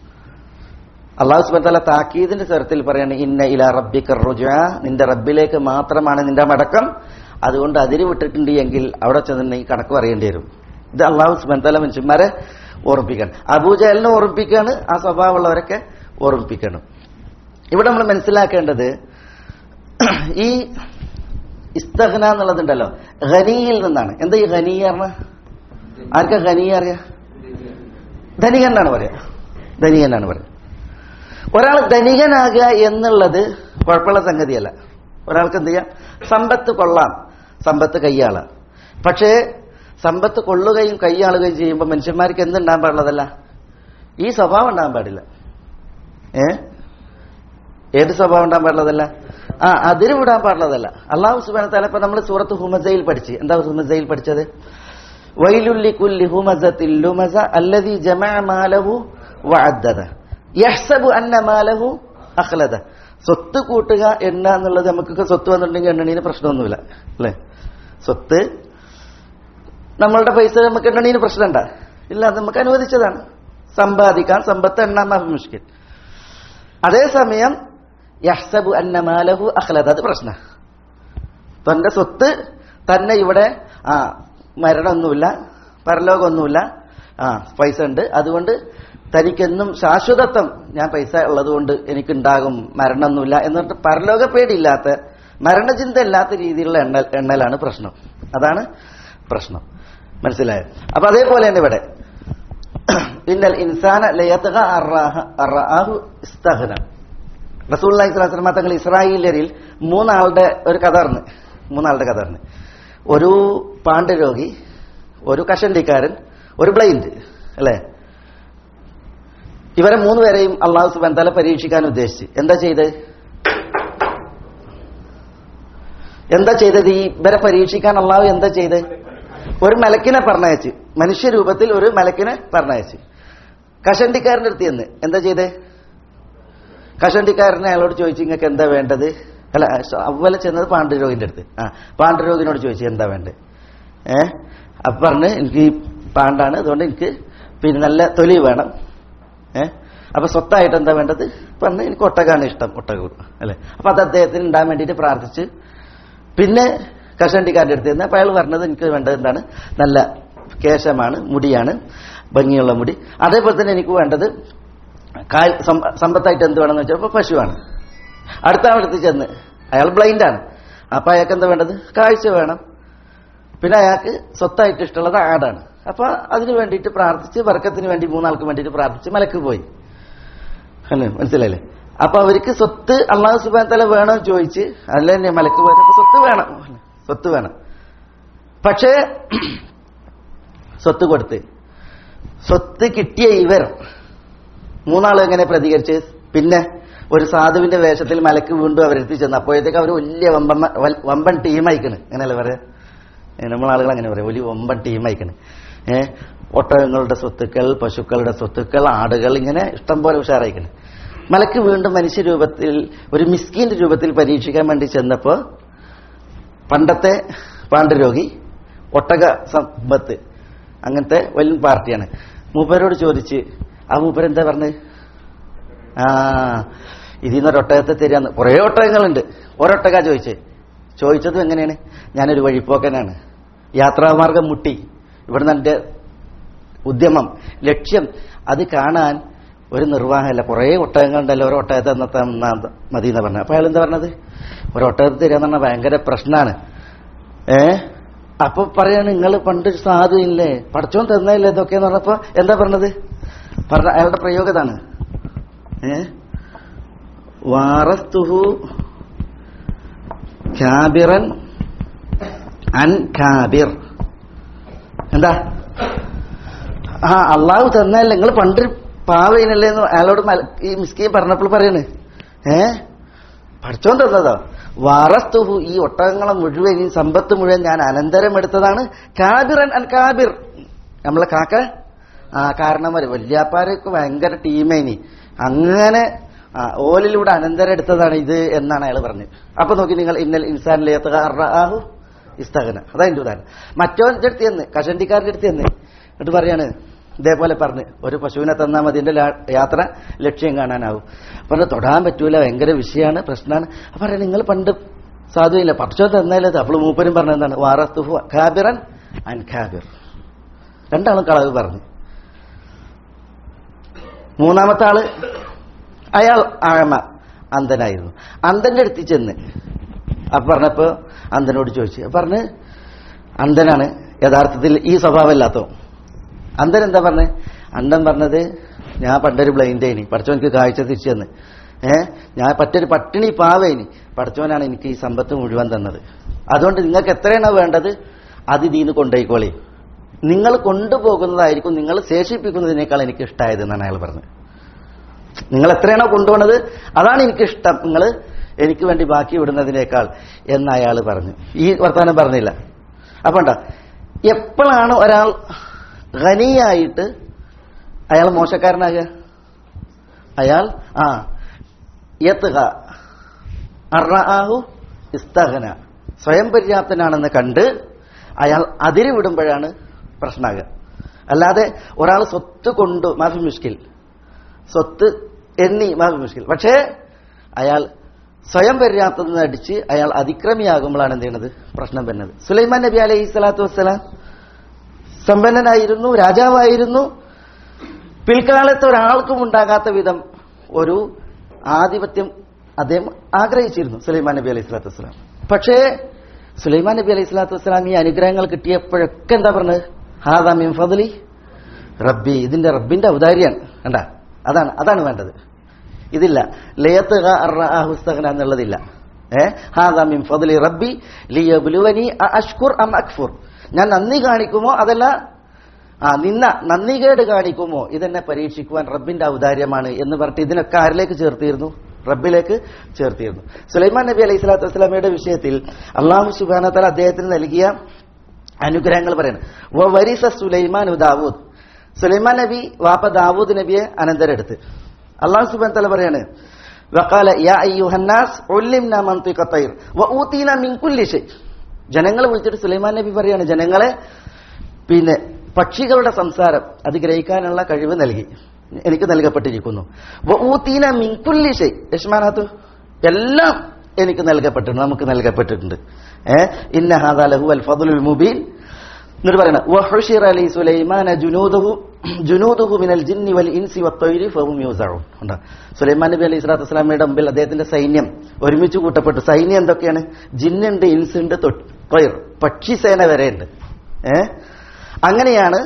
അള്ളാഹു സുബാൻ താല താക്കീദിന്റെ സ്വരത്തിൽ പറയാണ് ഇന്ന ഇല റബ്ബിക്കർ റുജ നിന്റെ റബ്ബിലേക്ക് മാത്രമാണ് നിന്റെ മടക്കം അതുകൊണ്ട് അതിരി വിട്ടിട്ടുണ്ട് എങ്കിൽ അവിടെ ചെന്നിട്ടുണ്ടെങ്കിൽ കണക്ക് പറയേണ്ടി വരും ഇത് അള്ളാഹു സുബാൻ താല മനുഷ്യന്മാരെ ഓർമ്മിപ്പിക്കണം അബൂജഹലിനെ ഓർമ്മിപ്പിക്കാണ് ആ സ്വഭാവമുള്ളവരൊക്കെ ഓർമ്മിപ്പിക്കണം ഇവിടെ നമ്മൾ മനസ്സിലാക്കേണ്ടത് ഈ ഇസ്തഹന എന്നുള്ളതുണ്ടല്ലോ ഖനിയിൽ നിന്നാണ് എന്താ ഈ ഖനി പറഞ്ഞ ആർക്കാ ഖനി അറിയാ ധനികനാണ് പറയാ ധനികനാണ് പറയാ ഒരാൾ ധനികനാകുക എന്നുള്ളത് കുഴപ്പമുള്ള സംഗതിയല്ല ഒരാൾക്ക് എന്ത് ചെയ്യാം സമ്പത്ത് കൊള്ളാം സമ്പത്ത് കൈയാളാം പക്ഷേ സമ്പത്ത് കൊള്ളുകയും കൈയാളുകയും ചെയ്യുമ്പോൾ മനുഷ്യന്മാർക്ക് എന്തുണ്ടാകാൻ പാടുള്ളതല്ല ഈ സ്വഭാവം ഉണ്ടാകാൻ പാടില്ല ഏ ഏത് സ്വഭാവം ഉണ്ടാകാൻ പാടുള്ളതല്ല ആ അതിര് വിടാൻ പാടുള്ളതല്ല അള്ളാഹു സുബാന താല ഇപ്പൊ നമ്മൾ സൂറത്ത് ഹുമസയിൽ പഠിച്ച് എന്താ ഹുമസയിൽ പഠിച്ചത് വൈലുല്ലി കുല്ലി ഹുമസത്തിൽ ലുമസ അല്ലദി ജമഅ മാലഹു വഅദ്ദദ യഹ്സബു അന്ന മാലഹു അഖ്ലദ സ്വത്ത് കൂട്ടുക എണ്ണ എന്നുള്ളത് നമുക്കൊക്കെ സ്വത്ത് വന്നിട്ടുണ്ടെങ്കിൽ എണ്ണണീന് പ്രശ്നമൊന്നുമില്ല അല്ലേ സ്വത്ത് നമ്മളുടെ പൈസ നമുക്ക് എണ്ണണീന് പ്രശ്നമുണ്ട ഇല്ല അത് നമുക്ക് അനുവദിച്ചതാണ് സമ്പാദിക്കാൻ സമ്പത്ത് എണ്ണാൻ മുഷ്കിൽ അതേസമയം യഹ്സബു അന്ന മാലഹു അഖ്ലദ അത് പ്രശ്ന തന്റെ സ്വത്ത് തന്നെ ഇവിടെ ആ മരണമൊന്നുമില്ല പരലോകമൊന്നുമില്ല ആ പൈസ ഉണ്ട് അതുകൊണ്ട് തനിക്കെന്നും ശാശ്വതത്വം ഞാൻ പൈസ ഉള്ളതുകൊണ്ട് എനിക്കുണ്ടാകും മരണമൊന്നുമില്ല എന്നിട്ട് പരലോക പേടിയില്ലാത്ത മരണചിന്ത ഇല്ലാത്ത രീതിയിലുള്ള എണ്ണൽ എണ്ണലാണ് പ്രശ്നം അതാണ് പ്രശ്നം മനസ്സിലായോ അപ്പൊ അതേപോലെ തന്നെ ഇവിടെ ഇന്നൽ ഇൻസാന ലയത്തുക അറാഹു ഇസ്തഹന റസൂള്ളി സ്വലാസ്ലമ തങ്ങൾ ഇസ്രായേലരിൽ മൂന്നാളുടെ ഒരു കഥ അറിഞ്ഞ് മൂന്നാളുടെ കഥ അറിഞ്ഞ് ഒരു പാണ്ഡരോഗി ഒരു കഷണ്ടിക്കാരൻ ഒരു ബ്ലൈൻഡ് അല്ലേ ഇവരെ മൂന്നുപേരെയും അള്ളാഹു സുബാൻ തല പരീക്ഷിക്കാൻ ഉദ്ദേശിച്ച് എന്താ ചെയ്ത് എന്താ ചെയ്തത് ഈ ഇവരെ പരീക്ഷിക്കാൻ അള്ളാഹു എന്താ ചെയ്ത് ഒരു മലക്കിനെ പറഞ്ഞയച്ച് മനുഷ്യരൂപത്തിൽ ഒരു മലക്കിനെ പറഞ്ഞയച്ച് കഷണ്ടിക്കാരൻ്റെ അടുത്ത് ചെന്ന് എന്താ ചെയ്തേ കഷണ്ടിക്കാരനെ അയാളോട് ചോദിച്ചു നിങ്ങൾക്ക് എന്താ വേണ്ടത് അല്ല അവലെ ചെന്നത് പാണ്ഡുരോഗിന്റെ അടുത്ത് ആ പാണ്ഡുരോഗിനോട് ചോദിച്ചു എന്താ വേണ്ടത് ഏ അപ്പൊ പറഞ്ഞ് എനിക്ക് ഈ പാണ്ടാണ് അതുകൊണ്ട് എനിക്ക് പിന്നെ നല്ല തൊലി വേണം ഏ അപ്പൊ സ്വത്തായിട്ട് എന്താ വേണ്ടത് പറഞ്ഞ എനിക്ക് ഒട്ടകാണ് ഇഷ്ടം ഒട്ടക അല്ലെ അപ്പൊ അത് അദ്ദേഹത്തിന് ഉണ്ടാൻ വേണ്ടിയിട്ട് പ്രാർത്ഥിച്ച് പിന്നെ കഷണ്ടിക്കാരൻ്റെ അടുത്ത് ചെന്ന് അപ്പൊ അയാൾ പറഞ്ഞത് എനിക്ക് വേണ്ടത് എന്താണ് നല്ല കേശമാണ് മുടിയാണ് ഭംഗിയുള്ള മുടി അതേപോലെ തന്നെ എനിക്ക് വേണ്ടത് കാൽ സം- സമ്പത്തായിട്ട് എന്ത് വേണമെന്ന് വെച്ചപ്പോൾ പശുവാണ് അടുത്ത അടുത്ത് ചെന്ന് അയാൾ ബ്ലൈൻഡാണ് അപ്പൊ അയാൾക്ക് എന്താ വേണ്ടത് കാഴ്ച വേണം പിന്നെ അയാൾക്ക് സ്വത്തായിട്ട് ഇഷ്ടമുള്ളത് ആടാണ് അപ്പൊ അതിന് വേണ്ടിയിട്ട് പ്രാർത്ഥിച്ച് വർക്കത്തിന് വേണ്ടി മൂന്നാൾക്ക് വേണ്ടിയിട്ട് പ്രാർത്ഥിച്ച് മലക്ക് പോയി അല്ലേ മനസ്സിലായില്ലേ അപ്പൊ അവർക്ക് സ്വത്ത് അള്ളാഹു സുബാൻ തല വേണമെന്ന് ചോദിച്ച് അതിൽ തന്നെ മലക്ക് പോയപ്പോ സ്വത്ത് വേണം സ്വത്ത് വേണം പക്ഷേ സ്വത്ത് കൊടുത്ത് സ്വത്ത് കിട്ടിയ ഇവർ മൂന്നാളും എങ്ങനെ പ്രതികരിച്ച് പിന്നെ ഒരു സാധുവിന്റെ വേഷത്തിൽ മലക്ക് വീണ്ടും അവരെത്തി ചെന്ന് അപ്പോഴത്തേക്ക് അവർ വലിയ വമ്പൻ വൽ- വമ്പൻ ടീം അയക്കണ് അങ്ങനെയല്ലേ പറയാ ഏ, നമ്മളെ ആളുകൾ അങ്ങനെ പറയും വലിയ വമ്പൻ ടീം അയക്കണ് ഏഹ് ഒട്ടകങ്ങളുടെ സ്വത്തുക്കൾ പശുക്കളുടെ സ്വത്തുക്കൾ ആടുകൾ ഇങ്ങനെ ഇഷ്ടം പോലെ ഉഷാറായിക്കണ് മലക്ക് വീണ്ടും മനുഷ്യ രൂപത്തിൽ ഒരു മിസ്കീന്റെ രൂപത്തിൽ പരീക്ഷിക്കാൻ വേണ്ടി ചെന്നപ്പോ പണ്ടത്തെ പാണ്ഡരോഗി ഒട്ടക സമ്പത്ത് അങ്ങനത്തെ വലിയ പാർട്ടിയാണ് മൂപ്പരോട് ചോദിച്ച് ആ മൂപ്പരെന്താ പറഞ്ഞത് ആ ഇതിൽ നിന്ന് ഒട്ടകത്തെ തരാന്ന് കുറേ ഒട്ടകങ്ങളുണ്ട് ഒരൊട്ടക ചോദിച്ചേ ചോദിച്ചതും എങ്ങനെയാണ് ഞാനൊരു വഴിപ്പോക്കനാണ് യാത്രാമാർഗം മുട്ടി ഇവിടുന്ന് എൻ്റെ ഉദ്യമം ലക്ഷ്യം അത് കാണാൻ ഒരു നിർവാഹമല്ല കുറേ ഒട്ടകങ്ങളുണ്ടല്ലോ ഒരു ഒട്ടകത്തെ തന്നാ മതി എന്ന് പറഞ്ഞു അപ്പൊ അയാൾ എന്താ പറഞ്ഞത് ഒരു ഒട്ടകത്തെ തരാന്ന് പറഞ്ഞാൽ ഭയങ്കര പ്രശ്നമാണ് ഏ അപ്പൊ പറയാണ് നിങ്ങൾ പണ്ട് സാധു ഇല്ലേ പഠിച്ചോൻ തന്നല്ലേ ഇതൊക്കെ എന്ന് പറഞ്ഞപ്പോ എന്താ പറഞ്ഞത് പറഞ്ഞ അയാളുടെ പ്രയോഗം ഇതാണ് ഏ വാറസ്തുഹു കാബിറൻ അൻ കാബിർ എന്താ ആ അള്ളാഹു തന്നല്ലേ നിങ്ങൾ പണ്ട് പാവയിനല്ലേ എന്ന് അയാളോട് മല- ഈ മിസ്കി പറഞ്ഞപ്പോൾ പറയണ് ഏ പഠിച്ചോൻ തന്നതോ വാറസ്തുഹു ഈ ഒട്ടകങ്ങളെ മുഴുവൻ ഈ സമ്പത്ത് മുഴുവൻ ഞാൻ അനന്തരം എടുത്തതാണ് കാബിറൻ അൻ കാബിർ നമ്മളെ കാക്ക ആ കാരണവര് വല്യാപ്പാരൊക്കെ ഭയങ്കര ടീമേനി അങ്ങനെ ആ, ഓലിലൂടെ അനന്തരം എടുത്തതാണ് ഇത് എന്നാണ് അയാൾ പറഞ്ഞത് അപ്പൊ നോക്കി നിങ്ങൾ ഇന്നൽ ഇൻസാനിലേഹു ഇസ്തകന അതാ എന്റെ ഉദാഹരണം മറ്റോന്റെ അടുത്ത് ചെന്ന് കഷണ്ടിക്കാരന്റെ അടുത്ത് ചെന്ന് എന്നിട്ട് പറയാണ് ഇതേപോലെ പറഞ്ഞ് ഒരു പശുവിനെ തന്നാൽ മതി എന്റെ ലാ- യാത്ര ലക്ഷ്യം കാണാനാവും പറഞ്ഞു തൊടാൻ പറ്റൂല ഭയങ്കര വിഷയമാണ് പ്രശ്നമാണ് അപ്പൊ പറയാം നിങ്ങൾ പണ്ട് സാധുവില്ല പക്ഷോ തന്നാലേ അപ്പോൾ മൂപ്പരും പറഞ്ഞ എന്താണ് വാറസ്തുഹു ഖാബിറൻ അൻ ഖാബിർ രണ്ടാളും കളവ് പറഞ്ഞു മൂന്നാമത്തെ ആള് അയാൾ ആഴമ അന്ധനായിരുന്നു അന്ധന്റെ അടുത്ത് ചെന്ന് അപ്പൊ പറഞ്ഞപ്പോ അന്ധനോട് ചോദിച്ചു അപ്പൊ പറഞ്ഞ് അന്ധനാണ് യഥാർത്ഥത്തിൽ ഈ സ്വഭാവമല്ലാത്തോ അന്ധൻ എന്താ പറഞ്ഞേ അന്ധൻ പറഞ്ഞത് ഞാൻ പണ്ടൊരു ബ്ലൈൻഡേനി പഠിച്ചവനക്ക് കാഴ്ച തിരിച്ചു തന്ന് ഏ ഞാൻ പറ്റൊരു പട്ടിണി പാവേനി പഠിച്ചവനാണ് എനിക്ക് ഈ സമ്പത്ത് മുഴുവൻ തന്നത് അതുകൊണ്ട് നിങ്ങൾക്ക് എത്രയാണോ വേണ്ടത് അത് ഇതിന്ന് കൊണ്ടുപോയിക്കോളി നിങ്ങൾ കൊണ്ടുപോകുന്നതായിരിക്കും നിങ്ങൾ ശേഷിപ്പിക്കുന്നതിനേക്കാൾ എനിക്ക് ഇഷ്ടമായത് എന്നാണ് അയാൾ പറഞ്ഞത് നിങ്ങൾ എത്രയാണോ കൊണ്ടുപോകുന്നത് അതാണ് എനിക്ക് ഇഷ്ടം നിങ്ങൾ എനിക്ക് വേണ്ടി ബാക്കി വിടുന്നതിനേക്കാൾ എന്ന് അയാൾ പറഞ്ഞു ഈ വർത്തമാനം പറഞ്ഞില്ല അപ്പൊ ഉണ്ടോ എപ്പോഴാണ് ഒരാൾ ഖനിയായിട്ട് അയാൾ മോശക്കാരനാകുക അയാൾ ആ യത്തുക അറാഹു ഇസ്തഹന സ്വയം പര്യാപ്തനാണെന്ന് കണ്ട് അയാൾ അതിര് വിടുമ്പോഴാണ് പ്രശ്നമാകുക അല്ലാതെ ഒരാൾ സ്വത്ത് കൊണ്ടു മാഫി മുഷ്കിൽ സ്വത്ത് എന്നീ മാഫി മുഷ്കിൽ പക്ഷേ അയാൾ സ്വയം പര്യാപ്തത നടിച്ച് അയാൾ അതിക്രമിയാകുമ്പോഴാണ് എന്ത് ചെയ്യുന്നത് പ്രശ്നം വരുന്നത് സുലൈമാൻ നബി അലൈഹി സ്വലാത്തു വസ്സലാം സമ്പന്നനായിരുന്നു രാജാവായിരുന്നു പിൽക്കാലത്ത് ഒരാൾക്കും ഉണ്ടാകാത്ത വിധം ഒരു ആധിപത്യം അദ്ദേഹം ആഗ്രഹിച്ചിരുന്നു സുലൈമാൻ നബി അലൈഹി സ്വലാത്തു വസ്സലാം പക്ഷേ സുലൈമാൻ നബി അലൈഹി സ്വലാത്തു വസ്സലാം ഈ അനുഗ്രഹങ്ങൾ കിട്ടിയപ്പോഴൊക്കെ എന്താ പറഞ്ഞത് ഹാദാ മിൻ ഫضലി റബ്ബി ഇതിന്റെ റബ്ബിന്റെ ഔദാര്യാണ് കണ്ട അതാണ് അതാണ് വേണ്ടത് ഇതില്ല ലയത്ത് ഹുസ്തഖന എന്നുള്ളതില്ല ഏ ഹാദാ മിൻ ഫضലി റബ്ബി ലിയബ്ലുവനി അഷ്കുർ അം അക്ഫുർ ഞാൻ നന്ദി കാണിക്കുമോ അതല്ല ആ നിന്ന നന്ദികേട് കാണിക്കുമോ ഇതെന്നെ പരീക്ഷിക്കുവാൻ റബ്ബിന്റെ ഔദാര്യമാണ് എന്ന് പറഞ്ഞിട്ട് ഇതിനൊക്കെ ആരിലേക്ക് ചേർത്തിരുന്നു റബ്ബിലേക്ക് ചേർത്തിരുന്നു സുലൈമാൻ നബി അലൈഹി സ്വലാത്തു വസ്സലാമയുടെ വിഷയത്തിൽ അള്ളാഹു സുബാന തല അദ്ദേഹത്തിന് നൽകിയ അനുഗ്രഹങ്ങൾ പറയണം വ വരിസ സുലൈമാൻ ദാവൂദ് സുലൈമാൻ നബി വാപ്പ ദാവൂദ് നബിയെ അനന്തരെടുത്ത് അള്ളാഹു സുബാൻ തല പറയാണ് വക്കാല യാ അയ്യുഹന്നാസ് ഉല്ലിംന മന്തിഖ തൈർ വഊതീന മിൻ കുല്ലി ഷൈ ജനങ്ങളെ വിളിച്ചിട്ട് സുലൈമാൻ നബി പറയാണ് ജനങ്ങളെ പിന്നെ പക്ഷികളുടെ സംസാരം അത് ഗ്രഹിക്കാനുള്ള കഴിവ് നൽകി എനിക്ക് നൽകപ്പെട്ടിരിക്കുന്നു ഊത്തീന മിൻകുല്ലി ഷൈ യഷ്മാനാത്ത് എല്ലാം എനിക്ക് നൽകപ്പെട്ടിട്ടുണ്ട് നമുക്ക് നൽകപ്പെട്ടിട്ടുണ്ട് ഏ ഇന്ന ഹാദാ ലഹു അൽ ഫദ്ലുൽ മുബീൻ എന്നിട്ട് പറയണം വഹുഷിറ അലി സുലൈമാന ജുനൂദുഹു ജുനൂദുഹു മിനൽ ജിന്നി വൽ ഇൻസി വത്തൈരി ഫഹും യൂസഊൻ ഉണ്ട് സുലൈമാൻ നബി അലൈഹി സ്വലാത്തു വസ്സലാമയുടെ മുമ്പിൽ അദ്ദേഹത്തിന്റെ സൈന്യം ഒരുമിച്ച് കൂട്ടപ്പെട്ടു സൈന്യം എന്തൊക്കെയാണ് ജിന്നുണ്ട് ഇൻസുണ്ട് തൊയർ പക്ഷിസേന വരെയുണ്ട് ഏ അങ്ങനെയാണ്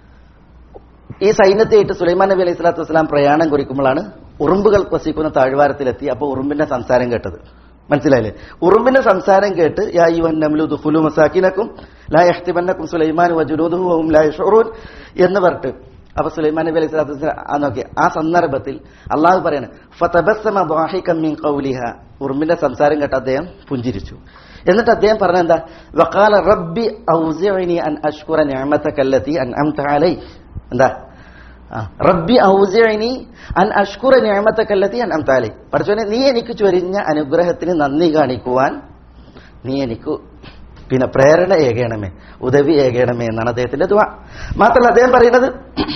ഈ സൈന്യത്തെയിട്ട് സുലൈമാൻ നബി അലൈഹി സ്വലാത്തു വസ്സലാം പ്രയാണം കുറിക്കുമ്പോഴാണ് ഉറുമ്പുകൾ വസിക്കുന്ന താഴ്വാരത്തിലെത്തി അപ്പോൾ ഉറുമ്പിന്റെ സംസാരം കേട്ടത് മനസ്സിലായില്ലേ ഉറുമ്പിന്റെ സംസാരം കേട്ട് യാ യുവൻ നംലു ദുഖുലു മസാക്കിനക്കും ലാ യഹ്തിബന്നക്കും സുലൈമാൻ വജുനൂദുഹു വഹും ലാ യഷ്ഉറൂൻ എന്ന് പറഞ്ഞിട്ട് അപ്പൊ സുലൈമാൻ നബി അലൈഹി സ്വലാത്തു വസ്സലാം ആ നോക്കി ആ സന്ദർഭത്തിൽ അള്ളാഹു പറയാണ് ഫതബസ്സമ ضاحكا من قولها ഉറുമ്പിന്റെ സംസാരം കേട്ട് അദ്ദേഹം പുഞ്ചിരിച്ചു എന്നിട്ട് അദ്ദേഹം പറഞ്ഞ എന്താ വഖാല റബ്ബി ഔസിഅനി അൻ അഷ്കുറ നിഅമതക അല്ലതി അൻഅംത അലൈ എന്താ ആ, റബ്ബി ഔസിഅനി അൻ അഷ്കുറ നിഅമതക അല്ലതി അൻഅംത അലൈ പഠിച്ചോനെ നീ എനിക്ക് ചൊരിഞ്ഞ അനുഗ്രഹത്തിന് നന്ദി കാണിക്കുവാൻ നീ എനിക്ക് പിന്നെ പ്രേരണ ഏകണമേ ഉദവി ഏകണമേ എന്നാണ് അദ്ദേഹത്തിന്റെ ദുവ മാത്രമല്ല അദ്ദേഹം പറയുന്നത്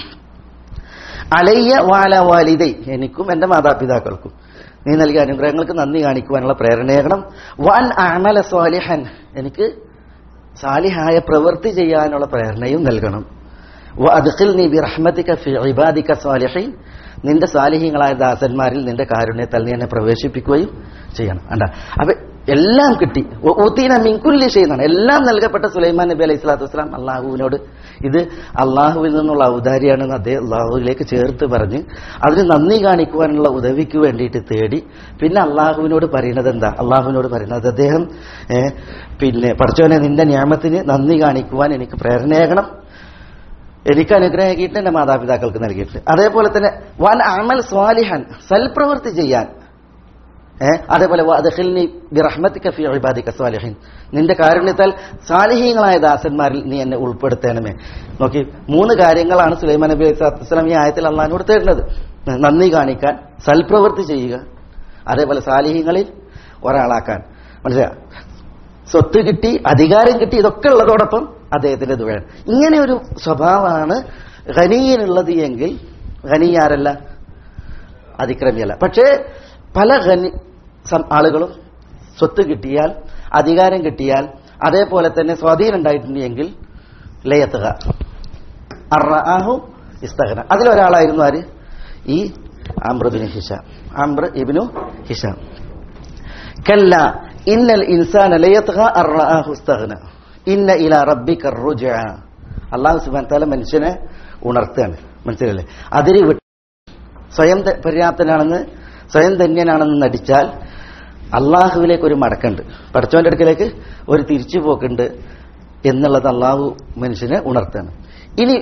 അലയ്യ വാല വാലിദൈ എനിക്കും എന്റെ മാതാപിതാക്കൾക്കും നീ നൽകിയ അനുഗ്രഹങ്ങൾക്ക് നന്ദി കാണിക്കുവാനുള്ള പ്രേരണയേകണം വൻ അമല സ്വാലിഹൻ എനിക്ക് സാലിഹായ പ്രവൃത്തി ചെയ്യാനുള്ള പ്രേരണയും നൽകണം നീ ബിറഹ്മതിക ഫി ഇബാദിക സ്വാലിഹീൻ നിന്റെ സാലിഹ്യങ്ങളായ ദാസന്മാരിൽ നിന്റെ കാരുണ്യത്താൽ നീ എന്നെ പ്രവേശിപ്പിക്കുകയും ചെയ്യണം അണ്ട അപ്പൊ എല്ലാം കിട്ടി ഊത്തീന മിൻകുല്ലി ചെയ്യുന്നതാണ് എല്ലാം നൽകപ്പെട്ട സുലൈമാൻ നബി അലൈഹി സ്വലാത്തു വസ്സലാം അള്ളാഹുവിനോട് ഇത് അള്ളാഹുവിൽ നിന്നുള്ള ഔദാരിയാണെന്ന് അദ്ദേഹം അള്ളാഹുവിലേക്ക് ചേർത്ത് പറഞ്ഞ് അതിന് നന്ദി കാണിക്കുവാനുള്ള ഉദവിക്ക് വേണ്ടിയിട്ട് തേടി പിന്നെ അള്ളാഹുവിനോട് പറയുന്നത് എന്താ അള്ളാഹുവിനോട് പറയുന്നത് അദ്ദേഹം ഏ, പിന്നെ പഠിച്ചവനെ നിന്റെ നിയമത്തിന് നന്ദി കാണിക്കുവാൻ എനിക്ക് പ്രേരണയാകണം എനിക്ക് അനുഗ്രഹിക്കിയിട്ട് എന്റെ മാതാപിതാക്കൾക്ക് നൽകിയിട്ടുണ്ട് അതേപോലെ തന്നെ വൻ അമൽ സ്വാലിഹൻ സൽപ്രവൃത്തി ചെയ്യാൻ ഏഹ് അതേപോലെ വഅദ്ഖിൽനി ബിറഹ്മതിക ഫീ ഇബാദിക സ്വാലിഹീൻ നിന്റെ കാരുണ്യത്താൽ സാലിഹീങ്ങളായ ദാസന്മാരിൽ നീ എന്നെ ഉൾപ്പെടുത്തണമേ നോക്കി മൂന്ന് കാര്യങ്ങളാണ് സുലൈമാൻ നബി അലൈഹി സ്വലാത്തു വസ്സലാം ഈ ആയത്തിൽ അള്ളഹാനോട് തേടുന്നത് നന്ദി കാണിക്കാൻ സൽപ്രവൃത്തി ചെയ്യുക അതേപോലെ സാലിഹീങ്ങളിൽ ഒരാളാക്കാൻ മനസ്സിലായ സ്വത്ത് കിട്ടി അധികാരം കിട്ടി ഇതൊക്കെ ഉള്ളതോടൊപ്പം അദ്ദേഹത്തിന്റെ ദുഴൻ ഇങ്ങനെ ഒരു സ്വഭാവമാണ് ഖനീയനുള്ളത് എങ്കിൽ ഖനീയാരല്ല അതിക്രമിയല്ല പക്ഷേ പല ഖനി സം- ആളുകളും സ്വത്ത് കിട്ടിയാൽ അധികാരം കിട്ടിയാൽ അതേപോലെ തന്നെ സ്വാധീനം ഉണ്ടായിട്ടുണ്ട് എങ്കിൽ ലയത്തുക അറാഹു ഇസ്തഹന അതിലൊരാളായിരുന്നു ആര് ഈ അമ്രബിന് ഹിഷാം അമ്ര ഇബിനു ഹിഷാം കല്ല ഇന്നൽ ഇൻസാന ലയത്തുക അറാഹു ഇസ്തഹന ഇന്ന ഇല റബ്ബിക റുജഅ അള്ളാഹു സുബ്ഹാനഹു വ തആല മനുഷ്യനെ ഉണർത്തുകയാണ് മനസ്സിലല്ലേ അതിരി വിട്ട് സ്വയം ത- പര്യാപ്തനാണെന്ന് സ്വയം ധന്യനാണെന്ന് നടിച്ചാൽ അള്ളാഹുവിലേക്ക് ഒരു മടക്കുണ്ട് പഠിച്ചവന്റെ അടുക്കലേക്ക് ഒരു തിരിച്ചുപോക്കുണ്ട് എന്നുള്ളത് അള്ളാഹു മനുഷ്യനെ ഉണർത്താണ് ഇനി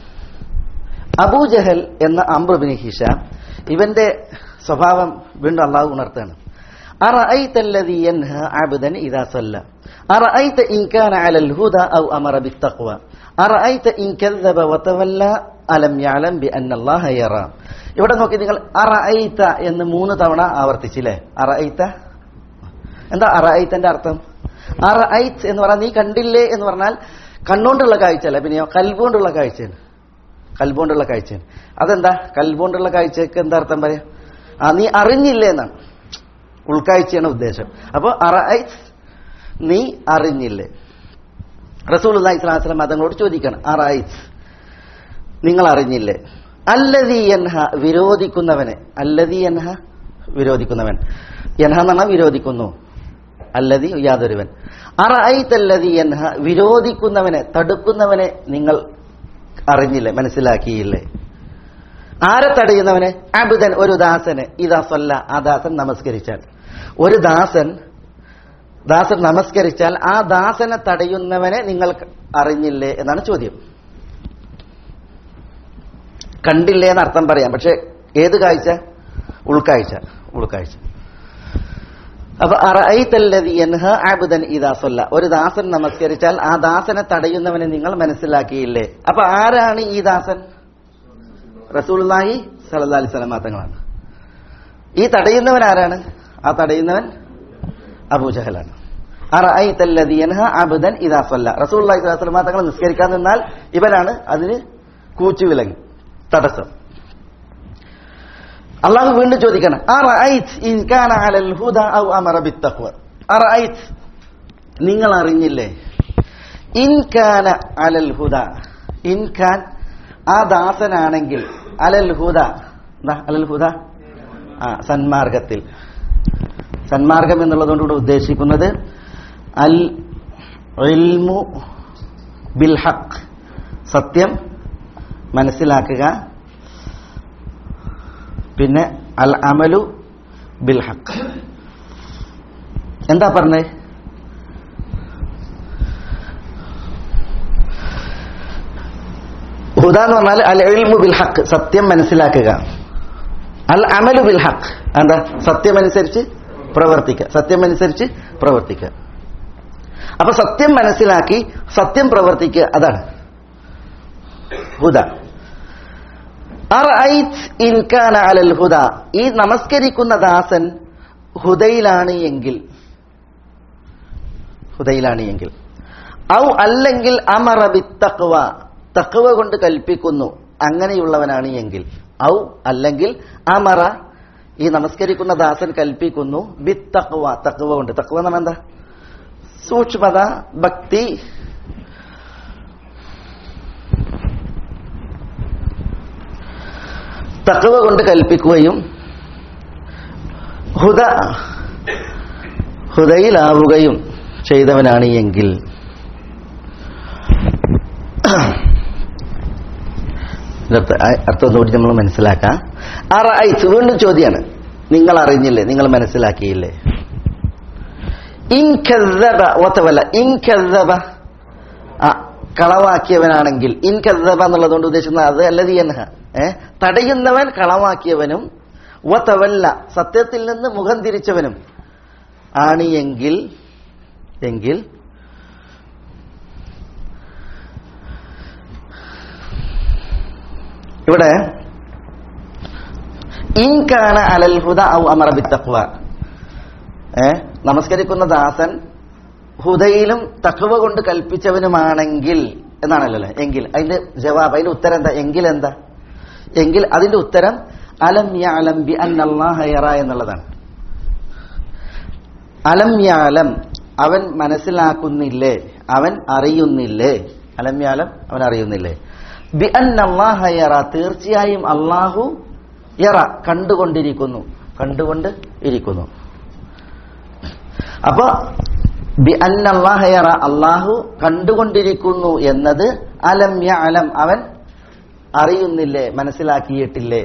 അബൂജഹൽ എന്ന അംബ്രബിൻ ഹിഷാം ഇവന്റെ സ്വഭാവം വീണ്ടും അള്ളാഹു ഉണർത്താണ് أرأيت الذي ينهى عبدا إذا صلى أرأيت إن كان على الهدى أو أمر بالتقوى أرأيت إن كذب وتولى ألم يعلم بأن الله يرى ഇവിടെ നോക്കി നിങ്ങൾ അറഅയ്ത എന്ന് മൂന്ന് തവണ ആവർത്തിച്ചില്ലേ അറഅയ്ത എന്താ അറഅയ്തന്റെ അർത്ഥം അറഅയ്ത് എന്ന് പറഞ്ഞാൽ നീ കണ്ടില്ലേ എന്ന് പറഞ്ഞാൽ കണ്ണുകൊണ്ടുള്ള കാഴ്ചയല്ല പിന്നെയോ കൽബുകൊണ്ടുള്ള കാഴ്ചയാണ് കൽബുകൊണ്ടുള്ള കാഴ്ചയാണ് അതെന്താ കൽബുകൊണ്ടുള്ള കാഴ്ചക്ക് എന്താ അർത്ഥം പറയാ ആ നീ അറിഞ്ഞില്ലേ എന്നാണ് ഉൾക്കാഴ്ചയാണ് ഉദ്ദേശം അപ്പോൾ അറഅയ്ത് നീ അറിഞ്ഞില്ലേ റസൂൽ അള്ളാഹി സ്വലാസ്ലം അതങ്ങളോട് ചോദിക്കണം അറഅയ്ത് നിങ്ങൾ അറിഞ്ഞില്ലേ അല്ലതി എൻഹ വിരോധിക്കുന്നവനെ അല്ലതി എൻഹ വിരോധിക്കുന്നവൻ എൻഹ എന്ന് പറഞ്ഞാൽ വിരോധിക്കുന്നു അല്ലതി യാതൊരുവൻ അറഅയ്തല്ലതി എൻഹ വിരോധിക്കുന്നവനെ തടുക്കുന്നവനെ നിങ്ങൾ അറിഞ്ഞില്ലേ മനസ്സിലാക്കിയില്ലേ ആരെ തടയുന്നവനെ അബുദൻ ഒരു ദാസന് ഇതാ സൊല്ല ആ ദാസൻ നമസ്കരിച്ചാൽ ഒരു ദാസൻ ദാസൻ നമസ്കരിച്ചാൽ ആ ദാസനെ തടയുന്നവനെ നിങ്ങൾ അറിഞ്ഞില്ലേ എന്നാണ് ചോദ്യം കണ്ടില്ലേ എന്ന് അർത്ഥം പറയാം പക്ഷെ ഏത് കാഴ്ച ഉൾക്കാഴ്ച ഉൾക്കാഴ്ച അപ്പൊ അറഅയ്തല്ലദി യൻഹ അബ്ദൻ ഇദാ സല്ല ഒരു ദാസൻ നമസ്കരിച്ചാൽ ആ ദാസനെ തടയുന്നവനെ നിങ്ങൾ മനസ്സിലാക്കിയില്ലേ അപ്പൊ ആരാണ് ഈ ദാസൻ റസൂലുള്ളാഹി സല്ലല്ലാഹി അലൈഹി വസല്ലം തങ്ങളാണ് ഈ തടയുന്നവൻ ആരാണ് ആ തടയുന്നവൻ അബൂജഹലാണ് അറഅയ്തല്ലദി യൻഹ അബ്ദൻ ഇദാ സല്ല റസൂലുള്ളാഹി സ്വല്ലല്ലാഹി അലൈഹി വസല്ലം തങ്ങൾ നിസ്കരിക്കാൻ നിന്നാൽ ഇവനാണ് അതിന് കൂച്ചുവിലങ്ങ് തടസ്സം അള്ളാഹു വീണ്ടും ചോദിക്കണം അറഅയ്ത് ഇൻ കാന അലൽ ഹുദ ഔ അമറ ബിത്തഖ്വ അറഅയ്ത് നിങ്ങൾ അറിഞ്ഞില്ലേ ഇൻ കാന അലൽ ഹുദ ഇൻ ഖാൻ ആ ദാസനാണെങ്കിൽ അലൽ ഹുദ എന്താ അലൽ ഹുദ ആ സന്മാർഗത്തിൽ സന്മാർഗം എന്നുള്ളതുകൊണ്ട് ഉദ്ദേശിക്കുന്നത് അൽ ഇൽമു ബിൽ ഹഖ് സത്യം മനസ്സിലാക്കുക പിന്നെ അൽ അമലു ബിൽ ഹഖ് എന്താ പറഞ്ഞത് ഹുദ എന്ന് പറഞ്ഞാൽ അൽ ഇൽമു ബിൽ ഹഖ് സത്യം മനസ്സിലാക്കുക അൽ അമലു ബിൽ ഹഖ് എന്താ സത്യമനുസരിച്ച് പ്രവർത്തിക്കുക സത്യമനുസരിച്ച് പ്രവർത്തിക്കുക അപ്പൊ സത്യം മനസ്സിലാക്കി സത്യം പ്രവർത്തിക്കുക അതാണ് ഹുദ അറഅയ്ത് ഇൻ കാന അലൽ ഹുദ ഈ നമസ്കരിക്കുന്ന ദാസൻ ഹുദയിലാണ് എങ്കിൽ ഹുദയിലാണ് എങ്കിൽ ഔ അല്ലെങ്കിൽ അമറ ബിത്തഖ്വ തഖ്വ കൊണ്ട് കൽപ്പിക്കുന്നു അങ്ങനെയുള്ളവനാണ് എങ്കിൽ ഔ അല്ലെങ്കിൽ അമറ ഈ നമസ്കരിക്കുന്ന ദാസൻ കൽപ്പിക്കുന്നു ബിത്തഖ്വ തഖ്വ കൊണ്ട് തഖ്വ എന്ന് പറഞ്ഞാൽ എന്താ സൂക്ഷ്മത ഭക്തി തക്കവ കൊണ്ട് കൽപ്പിക്കുകയും ഹുദ ഹുദയിലാവുകയും ചെയ്തവനാണ് എങ്കിൽ ഇതർത്ഥ- ആ അർത്ഥം ഒന്നുകൂടി നമ്മൾ മനസ്സിലാക്കാം അറൈസ് വീണ്ടും ചോദ്യമാണ് നിങ്ങൾ അറിഞ്ഞില്ലേ നിങ്ങൾ മനസ്സിലാക്കിയില്ലേ ഇൻകذب വതവല്ല ഇൻകذب ആ കളവാക്കിയവനാണെങ്കിൽ ഇൻകذب എന്നുള്ളതുകൊണ്ട് ഉദ്ദേശിക്കുന്നത് അത് അല്ലതി എൻഹ ഏ തടയുന്നവൻ കളവാക്കിയവനും വതവല്ല സത്യത്തിൽ നിന്ന് മുഖം തിരിച്ചവനും ആണ് എങ്കിൽ എങ്കിൽ ഇവിടെ ഇൻകാന അലൽ ഹുദ ഔ അമറ ബിത്തഖ്വ ഏ നമസ്കരിക്കുന്ന ദാസൻ ഹുദയിലും തഖ്വ കൊണ്ട് കൽപ്പിച്ചവനുമാണെങ്കിൽ എന്നാണല്ലോ അല്ലേ എങ്കിൽ അതിന്റെ ജവാബ് അതിന്റെ ഉത്തരം എന്താ എങ്കിൽ എന്താ എങ്കിൽ അതിന്റെ ഉത്തരം അലം യഅലം ബി അന്നല്ലാഹ യറ എന്നുള്ളതാണ് അലം യാലം അവൻ മനസ്സിലാക്കുന്നില്ലേ അവൻ അറിയുന്നില്ലേ അലം യാലം അവൻ അറിയുന്നില്ലേ ബി അന്നല്ലാഹ യറ തീർച്ചയായും അള്ളാഹു യറ കണ്ടുകൊണ്ടിരിക്കുന്നു കണ്ടുകൊണ്ട് ഇരിക്കുന്നു അപ്പൊ ബി അന്നല്ലാഹ യറ അള്ളാഹു കണ്ടുകൊണ്ടിരിക്കുന്നു എന്നത് അലം യഅലം അവൻ അറിയുന്നില്ലേ മനസ്സിലാക്കിയിട്ടില്ലേ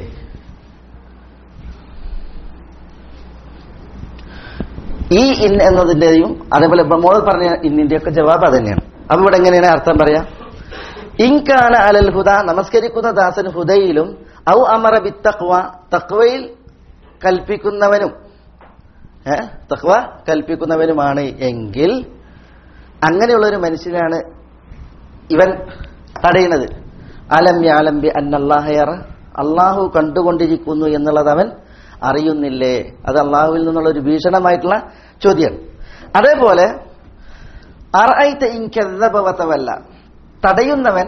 ഈ ഇൻ എന്നതിന്റെയും അതേപോലെ മോൾ പറഞ്ഞ ഇന്നിന്റെ ഒക്കെ ജവാബ് അത് തന്നെയാണ് അപ്പൊ ഇവിടെ എങ്ങനെയാണ് അർത്ഥം പറയാ ഇൻകാന അലൽ ഹുദ നമസ്കരിക്കുന്ന ദാസൻ ഹുദയിലും ഔ അമറ ബി തഖ്വ തഖ്വയിൽ കൽപ്പിക്കുന്നവനും ഏ തഖ്വ കൽപ്പിക്കുന്നവനുമാണ് എങ്കിൽ അങ്ങനെയുള്ള ഒരു മനുഷ്യനാണ് ഇവൻ തടയുന്നത് അലം യാലം ബി അന്നല്ലാഹ യറ അള്ളാഹു കണ്ടുകൊണ്ടിരിക്കുന്നു എന്നുള്ളത് അവൻ അറിയുന്നില്ലേ അത് അള്ളാഹുവിൽ നിന്നുള്ള ഒരു ഭീഷണമായിട്ടുള്ള ചോദ്യമാണ് അതേപോലെ അറൈത്ത ഇൻകവല്ല തടയുന്നവൻ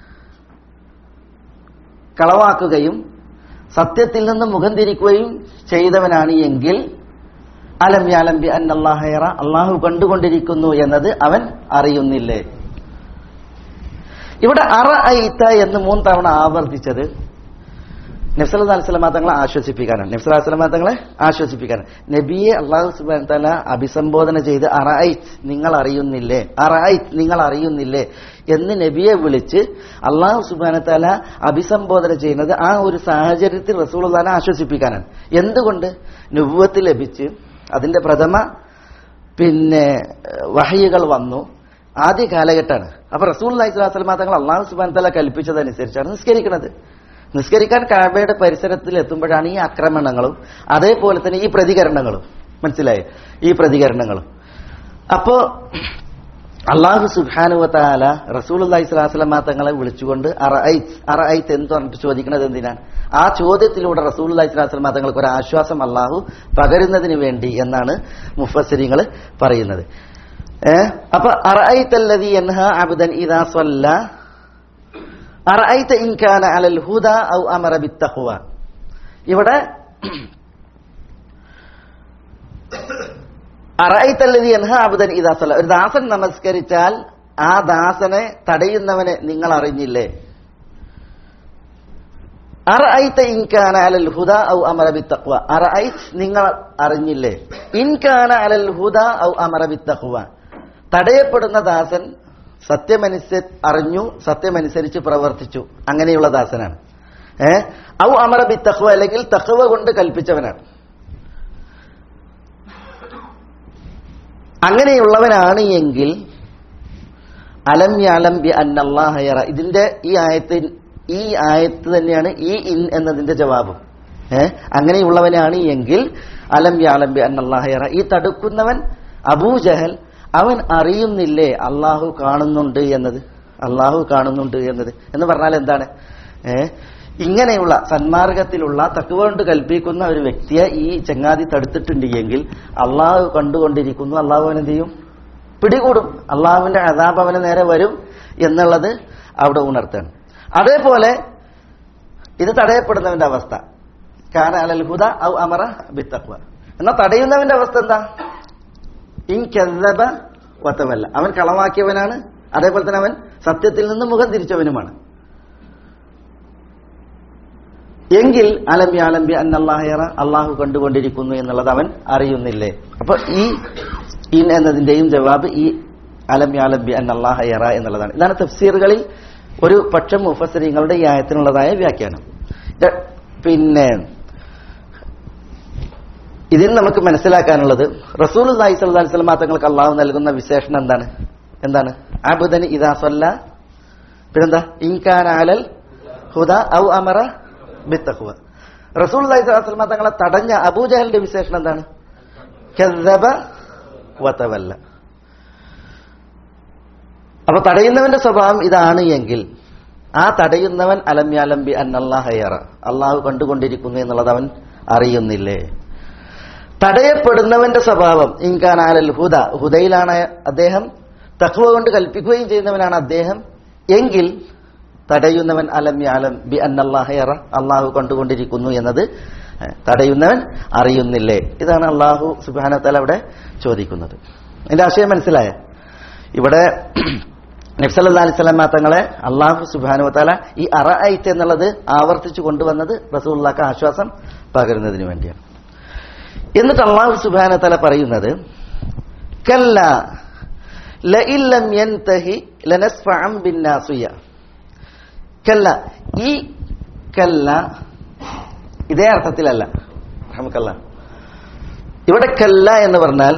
കളവാക്കുകയും സത്യത്തിൽ നിന്ന് മുഖം തിരിക്കുകയും ചെയ്തവനാണ് എങ്കിൽ അലം യാലം ബി അന്നല്ലാഹയറ അള്ളാഹു കണ്ടുകൊണ്ടിരിക്കുന്നു എന്നത് അവൻ അറിയുന്നില്ലേ ഇവിടെ അറ ഐത്ത എന്ന് മൂന്ന് തവണ ആവർത്തിച്ചത് നബ്സല്ലാ അലിസ്ലാം തങ്ങളെ ആശ്വസിപ്പിക്കാനാണ് നബ്സല്ലാ അലിസ്ലാം തങ്ങളെ ആശ്വസിപ്പിക്കാനാണ് നബിയെ അള്ളാഹു സുബാൻ തല അഭിസംബോധന ചെയ്ത് അറൈത്ത് നിങ്ങൾ അറിയുന്നില്ലേ അറൈത്ത് നിങ്ങൾ അറിയുന്നില്ലേ എന്ന് നബിയെ വിളിച്ച് അള്ളാഹു സുബാന തല അഭിസംബോധന ചെയ്യുന്നത് ആ ഒരു സാഹചര്യത്തിൽ റസൂൾദാനെ ആശ്വസിപ്പിക്കാനാണ് എന്തുകൊണ്ട് നുബുവത്ത് ലഭിച്ച് അതിന്റെ പ്രഥമ പിന്നെ വഹയുകൾ വന്നു ആദ്യ കാലഘട്ടമാണ് അപ്പൊ റസൂൽ അലൈഹി സ്വലാസ്ലമ തങ്ങൾ അള്ളാഹു സുബാൻ തല കൽപ്പിച്ചതനുസരിച്ചാണ് നിസ്കരിക്കുന്നത് നിസ്കരിക്കാൻ കാബയുടെ പരിസരത്തിൽ എത്തുമ്പോഴാണ് ഈ ആക്രമണങ്ങളും അതേപോലെ തന്നെ ഈ പ്രതികരണങ്ങളും മനസ്സിലായി ഈ പ്രതികരണങ്ങളും അപ്പോ അള്ളാഹു സുബാനുവത്താല റസൂൽ അള്ളഹി സ്വലാസ്ലമ തങ്ങളെ വിളിച്ചുകൊണ്ട് അറൈത്ത് അറൈത്ത് എന്ന് പറഞ്ഞിട്ട് ചോദിക്കുന്നത് എന്തിനാണ് ആ ചോദ്യത്തിലൂടെ റസൂൽ അള്ളഹി സ്വലാസ്ലമ തങ്ങൾക്ക് ഒരു ആശ്വാസം അള്ളാഹു പകരുന്നതിന് വേണ്ടി എന്നാണ് മുഫസ്സിരിങ്ങൾ പറയുന്നത് ഏഹ് അപ്പൊ അറൈത്തല്ലതി എൻഹ അബ്ദൻ ഇദാ സ്വല്ല അറൈത്ത ഇൻകാന അലൽ ഹുദ ഔ അമറ ബിത്തഖ്വ ഇവിടെ അറൈത്തല്ലതി എൻഹ അബുദൻ ഇദാ സല്ല ഒരു ദാസൻ നമസ്കരിച്ചാൽ ആ ദാസനെ തടയുന്നവനെ നിങ്ങൾ അറിഞ്ഞില്ലേ അറൈത്ത ഇൻകാന അലൽ ഹുദ ഔ അമര ബിത്തഖ്വ അറൈത്ത് നിങ്ങൾ അറിഞ്ഞില്ലേ ഇൻകാന അലൽ ഹുദ ഔ അമര ബിത്തഖ്വ തടയപ്പെടുന്ന ദാസൻ സത്യമനുസരി അറിഞ്ഞു സത്യമനുസരിച്ച് പ്രവർത്തിച്ചു അങ്ങനെയുള്ള ദാസനാണ് ഏ ഔ അമര ബിത്തഖ്വ അല്ലെങ്കിൽ തഖ്വ കൊണ്ട് കൽപ്പിച്ചവനാണ് അങ്ങനെയുള്ളവനാണ് എങ്കിൽ അലം യാലം ബി അന്നല്ലാഹയറ ഇതിന്റെ ഈ ആയത്തിൽ ഈ ആയത്ത് തന്നെയാണ് ഈ ഇൻ എന്നതിന്റെ ജവാബും ഏ അങ്ങനെയുള്ളവനാണ് എങ്കിൽ അലം യാലം ബി അന്നല്ലാഹയറ ഈ തടുക്കുന്നവൻ അബൂജഹൽ അവൻ അറിയുന്നില്ലേ അള്ളാഹു കാണുന്നുണ്ട് എന്നത് അള്ളാഹു കാണുന്നുണ്ട് എന്നത് എന്ന് പറഞ്ഞാൽ എന്താണ് ഏ ഇങ്ങനെയുള്ള സന്മാർഗത്തിലുള്ള തക്കുവ കൊണ്ട് കൽപ്പിക്കുന്ന ഒരു വ്യക്തിയെ ഈ ചങ്ങാതി തടുത്തിട്ടുണ്ട് എങ്കിൽ അള്ളാഹു കണ്ടുകൊണ്ടിരിക്കുന്നു അള്ളാഹു അവൻ എന്ത് ചെയ്യും പിടികൂടും അള്ളാഹുവിന്റെ അതാപ് അവന് നേരെ വരും എന്നുള്ളത് അവിടെ ഉണർത്താണ് അതേപോലെ ഇത് തടയപ്പെടുന്നവന്റെ അവസ്ഥ കാന അലൽ ഹുദ ഔ അമറ ബിത്തഖ്വ എന്നാൽ തടയുന്നവന്റെ അവസ്ഥ എന്താ ഇൻകെതബ വത്തമല്ല അവൻ കളവാക്കിയവനാണ് അതേപോലെ തന്നെ അവൻ സത്യത്തിൽ നിന്ന് മുഖം തിരിച്ചവനുമാണ് എങ്കിൽ അലംബി അലംബി അന്നല്ലാഹയറ അള്ളാഹു കണ്ടുകൊണ്ടിരിക്കുന്നു എന്നുള്ളത് അവൻ അറിയുന്നില്ലേ അപ്പൊ ഈ ഇൻ എന്നതിന്റെയും ജവാബ് ഈ അലംബി അലംബി അന്നല്ലാഹയറ എന്നുള്ളതാണ് ഇതാണ് തഫ്സീറുകളിൽ ഒരു പക്ഷം മുഫസരിങ്ങളുടെ ഈ ആയത്തിനുള്ളതായ വ്യാഖ്യാനം ഇത് പിന്നെ ഇതിൽ നമുക്ക് മനസ്സിലാക്കാനുള്ളത് റസൂൽ അള്ളാഹി സ്വല്ലി സ്വലമാ തങ്ങൾക്ക് അള്ളാഹു നൽകുന്ന വിശേഷണം എന്താണ് എന്താണ് അബുദന് ഇദാ സൊല്ല പിന്നെന്താ ഇൻകാൻ ആലൽ ഹുദ ഔ അമറ ബിത്തഖ്വ റസൂൽ അള്ളാഹി സ്വല്ലി സ്വലമാ തങ്ങളെ തടഞ്ഞ അബൂജഹലിന്റെ വിശേഷണം എന്താണ് കذب വതവല്ല അപ്പൊ തടയുന്നവന്റെ സ്വഭാവം ഇതാണ് എങ്കിൽ ആ തടയുന്നവൻ അലമ്യാലംബി അന്നല്ലാഹയറ അള്ളാഹു കണ്ടുകൊണ്ടിരിക്കുന്നു എന്നുള്ളത് അവൻ അറിയുന്നില്ലേ തടയപ്പെടുന്നവന്റെ സ്വഭാവം ഇൻകാനാലൽ ഹുദ ഹുദയിലാണ് അദ്ദേഹം തഖ്വ കൊണ്ട് കൽപ്പിക്കുകയും ചെയ്യുന്നവനാണ് അദ്ദേഹം എങ്കിൽ തടയുന്നവൻ അലമ്യാലം ബി അന്നല്ലാഹയറ അള്ളാഹു കണ്ടുകൊണ്ടിരിക്കുന്നു എന്നത് ഏഹ്, തടയുന്നവൻ അറിയുന്നില്ലേ ഇതാണ് അള്ളാഹു സുബാനത്തല അവിടെ ചോദിക്കുന്നത് എന്റെ ആശയം മനസ്സിലായ ഇവിടെ നബ്സല്ലാ അലൈഹി സ്വലാം തങ്ങളെ അള്ളാഹു സുബാനുവത്താല ഈ അറ ഐറ്റ് എന്നുള്ളത് ആവർത്തിച്ചു കൊണ്ടുവന്നത് റസൂള്ളാക്ക് ആശ്വാസം പകരുന്നതിന് വേണ്ടിയാണ് എന്നിട്ട് അള്ളാഹു സുബാനത്തല പറയുന്നത് കല്ല ലഇല്ലം യൻതഹി ലനസ്ഫഅം ബിന്നാസിയ കല്ല ഈ കല്ല ഇതേ അർത്ഥത്തിലല്ല നമുക്കല്ല ഇവിടെ കല്ല എന്ന് പറഞ്ഞാൽ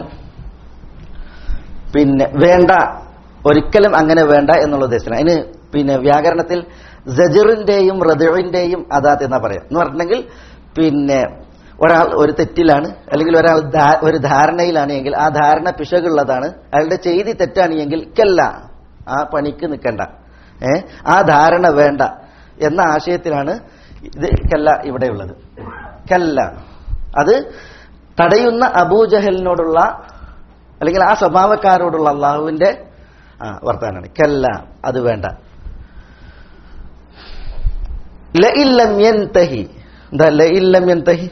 പിന്നെ വേണ്ട ഒരിക്കലും അങ്ങനെ വേണ്ട എന്നുള്ള ഉദ്ദേശം അതിന് പിന്നെ വ്യാകരണത്തിൽ ജജറിന്റെയും റദുവിന്റെയും അദാത്ത് എന്നാ പറയാം എന്ന് പറഞ്ഞിട്ടുണ്ടെങ്കിൽ പിന്നെ ഒരാൾ ഒരു തെറ്റിലാണ് അല്ലെങ്കിൽ ഒരാൾ ധാ- ഒരു ധാരണയിലാണ് എങ്കിൽ ആ ധാരണ പിശകുള്ളതാണ് അയാളുടെ ചെയ്തി തെറ്റാണ് എങ്കിൽ കല്ല ആ പണിക്ക് നിൽക്കണ്ട ഏ ആ ധാരണ വേണ്ട എന്ന ആശയത്തിലാണ് ഇത് കല്ല ഇവിടെയുള്ളത് കല്ല അത് തടയുന്ന അബൂജഹലിനോടുള്ള അല്ലെങ്കിൽ ആ സ്വഭാവക്കാരോടുള്ള അള്ളാഹുവിന്റെ ആ വർത്താനാണ് കല്ല അത് വേണ്ട ലഇല്ലം യൻതഹി എന്താ ലഇല്ലം യൻതഹി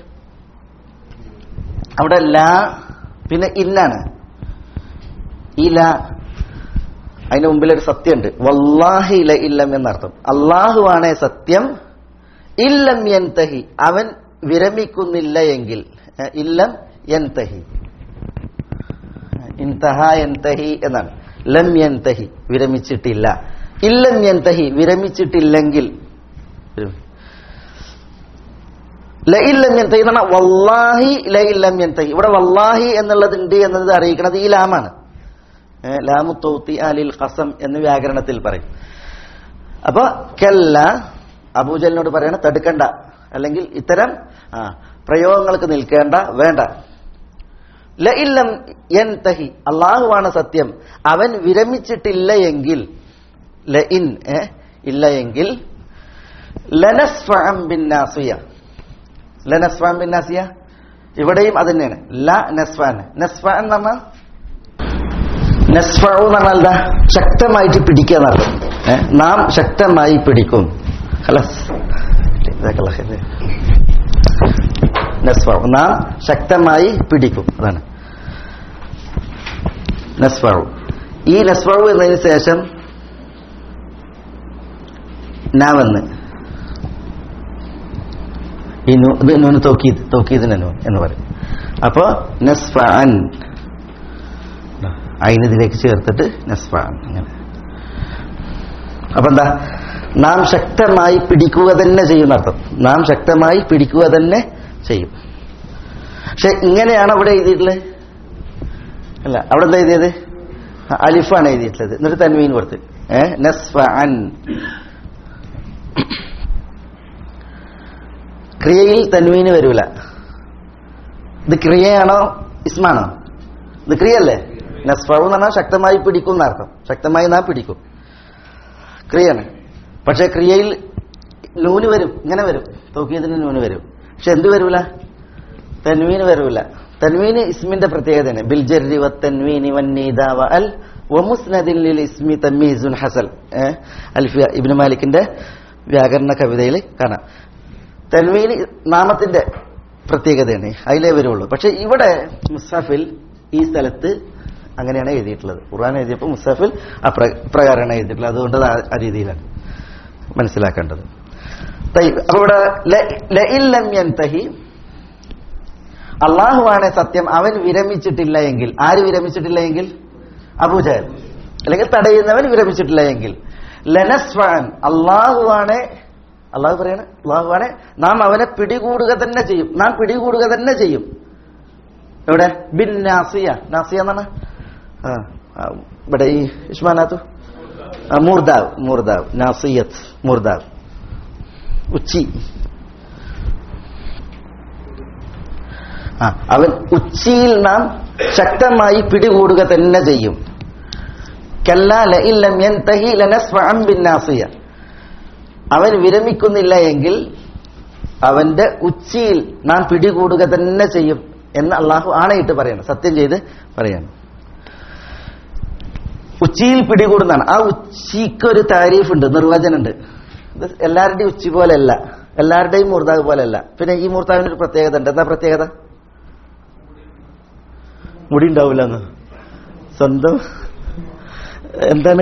അവിടെ ലാ പിന്നെ ഇന്നാണ് ഈ ലാ അതിന് മുമ്പിൽ ഒരു സത്യമുണ്ട് വല്ലാഹി ല ഇല്ലം എന്നർത്ഥം അള്ളാഹുവാണേ സത്യം ഇല്ലം യൻതഹി അവൻ വിരമിക്കുന്നില്ല എങ്കിൽ ഏ, ഇല്ലം യൻതഹി ഇൻതഹ യൻതഹി എന്നാണ് ലം യൻതഹി വിരമിച്ചിട്ടില്ല ഇല്ലം യൻതഹി വിരമിച്ചിട്ടില്ലെങ്കിൽ വിരമി- ലഇല്ലം യൻതഹി എന്ന് പറഞ്ഞാൽ വല്ലാഹി ലഇല്ലം യൻതഹി ഇവിടെ വല്ലാഹി എന്നുള്ളതുണ്ട് എന്നത് അറിയിക്കുന്നത് ഈ ലാമാണ് ഏ, ലാമു തൗത്തി അലിൽ ഖസം എന്ന് വ്യാകരണത്തിൽ പറയും അപ്പൊ കല്ല അബൂജലിനോട് പറയണ തടുക്കണ്ട അല്ലെങ്കിൽ ഇത്തരം ആ, പ്രയോഗങ്ങൾക്ക് നിൽക്കേണ്ട വേണ്ട ലഇല്ലം യൻതഹി അള്ളാഹുവാണ് സത്യം അവൻ വിരമിച്ചിട്ടില്ല എങ്കിൽ ലഇൻ ഏ, ഇല്ല എങ്കിൽ ലനസ്ഫഅം ബിന്നാസിയ ലനസ്ഫഅം ബിന്നാസിയ ഇവിടെയും അത് തന്നെയാണ് ല നസ്ഫാൻ നസ്ഫാൻ എന്ന് പറഞ്ഞാൽ നസ്ഫഉ എന്ന് പറഞ്ഞാൽ എന്താ ശക്തമായിട്ട് പിടിക്കുക എന്നർത്ഥം ഏ, നാം ശക്തമായി പിടിക്കും ഖലാസ് ജസാക്കല്ലാഹ് ഖൈർ. നസ്ഫഉ നാം ശക്തമായി പിടിക്കും അതാണ് നസ്ഫഉ ഈ നസ്ഫഉ എന്നതിന് ശേഷം നാവെന്ന് ഈ നൂ ഇത് നൂന് തോക്കീത് തോക്കീതിന് നൂൻ എന്ന് പറയും അപ്പോ നസ്ഫഅൻ അയിനിതിലേക്ക് ചേർത്തിട്ട് നസ്ഫഅൻ അങ്ങനെ അപ്പൊ എന്താ നാം ശക്തമായി പിടിക്കുക തന്നെ ചെയ്യുന്ന അർത്ഥം നാം ശക്തമായി പിടിക്കുക തന്നെ ചെയ്യും പക്ഷെ ഇങ്ങനെയാണ് അവിടെ എഴുതിയിട്ടുള്ളത് അല്ല അവിടെ എന്താ എഴുതിയത് ആ, അലിഫാണ് എഴുതിയിട്ടുള്ളത് എന്നിട്ട് തൻവീൻ കൊടുത്ത് ഏഹ് നസ്ഫഅൻ ക്രിയയിൽ തൻവീന് വരൂല ഇത് ക്രിയയാണോ ഇസ്മാണോ ഇത് ക്രിയല്ലേ നസ്ഫു എന്ന് പറഞ്ഞാൽ ശക്തമായി പിടിക്കും എന്നർത്ഥം ശക്തമായി നാം പിടിക്കും ക്രിയയാണ് പക്ഷെ ക്രിയയിൽ നൂന് വരും ഇങ്ങനെ വരും തൗക്കീദിന് നൂന് വരും പക്ഷെ എന്ത് വരൂല തൻവീന് വരൂല തൻവീന് ഇസ്മിന്റെ പ്രത്യേകതയാണ് ബിൽജരി വത്തൻവീനി വന്നീദാവ അൽ വമുസ്നദിൻ ലിൽ ഇസ്മി തമ്മീസുൻ ഹസൽ ഏ? അൽഫിയ ഇബ്നു മാലിക്കിന്റെ വ്യാകരണ കവിതയിൽ കാണാം തൻവീന് നാമത്തിന്റെ പ്രത്യേകതയാണ് അതിലേ വരുള്ളൂ പക്ഷെ ഇവിടെ മുസാഫിൽ ഈ സ്ഥലത്ത് അങ്ങനെയാണ് എഴുതിയിട്ടുള്ളത് ഖുർആൻ എഴുതിയപ്പോൾ മുസാഫിൽ അപ്ര- അപ്രകാരമാണ് എഴുതിയിട്ടുള്ളത് അതുകൊണ്ട് അത് ആ- ആ രീതിയിലാണ് മനസ്സിലാക്കേണ്ടത് തയ്യ്. അപ്പൊ ഇവിടെ ല- ലഇൻ ലം യൻതഹി അള്ളാഹുവാണ് സത്യം അവൻ വിരമിച്ചിട്ടില്ല എങ്കിൽ ആര് വിരമിച്ചിട്ടില്ല എങ്കിൽ അബൂജഹൽ അല്ലെങ്കിൽ തടയുന്നവൻ വിരമിച്ചിട്ടില്ല എങ്കിൽ ലനസ്വാൻ അള്ളാഹുവാണ് അള്ളാഹു പറയാണ് അള്ളാഹുവാണ് നാം അവനെ പിടികൂടുക തന്നെ ചെയ്യും നാം പിടികൂടുക തന്നെ ചെയ്യും എവിടെ ബിൻ നാസിയ നാസിയ എന്നാണ് ആ, ആ, ഇവിടെ ഈ ഇസ്മാനാത്തു ആ, മൂർദാവ് മൂർദാവ് നാസിയത്ത് മൂർദാവ് ഉച്ചി ആ അവൻ ഉച്ചിയിൽ നാം ശക്തമായി പിടികൂടുക തന്നെ ചെയ്യും കല്ലാ ലഇൻ ലം യൻതഹി ലനസ്ഫഅൻ ബിന്നാസിയ അവൻ വിരമിക്കുന്നില്ല എങ്കിൽ അവന്റെ ഉച്ചിയിൽ നാം പിടികൂടുക തന്നെ ചെയ്യും എന്ന് അള്ളാഹു ആണയിട്ട് പറയണം സത്യം ചെയ്ത് പറയണം ഉച്ചിയിൽ പിടികൂടുന്നതാണ് ആ ഉച്ചിക്ക് ഒരു താരീഫ് ഉണ്ട് നിർവചനമുണ്ട് ഇത് എല്ലാവരുടെയും ഉച്ചി പോലെയല്ല എല്ലാവരുടെയും മൂർത്താവ് പോലെയല്ല പിന്നെ ഈ മൂർത്താവിന് ഒരു പ്രത്യേകത ഉണ്ട് എന്താ പ്രത്യേകത മുടി ഉണ്ടാവില്ല എന്ന് സ്വന്തം എന്താണ്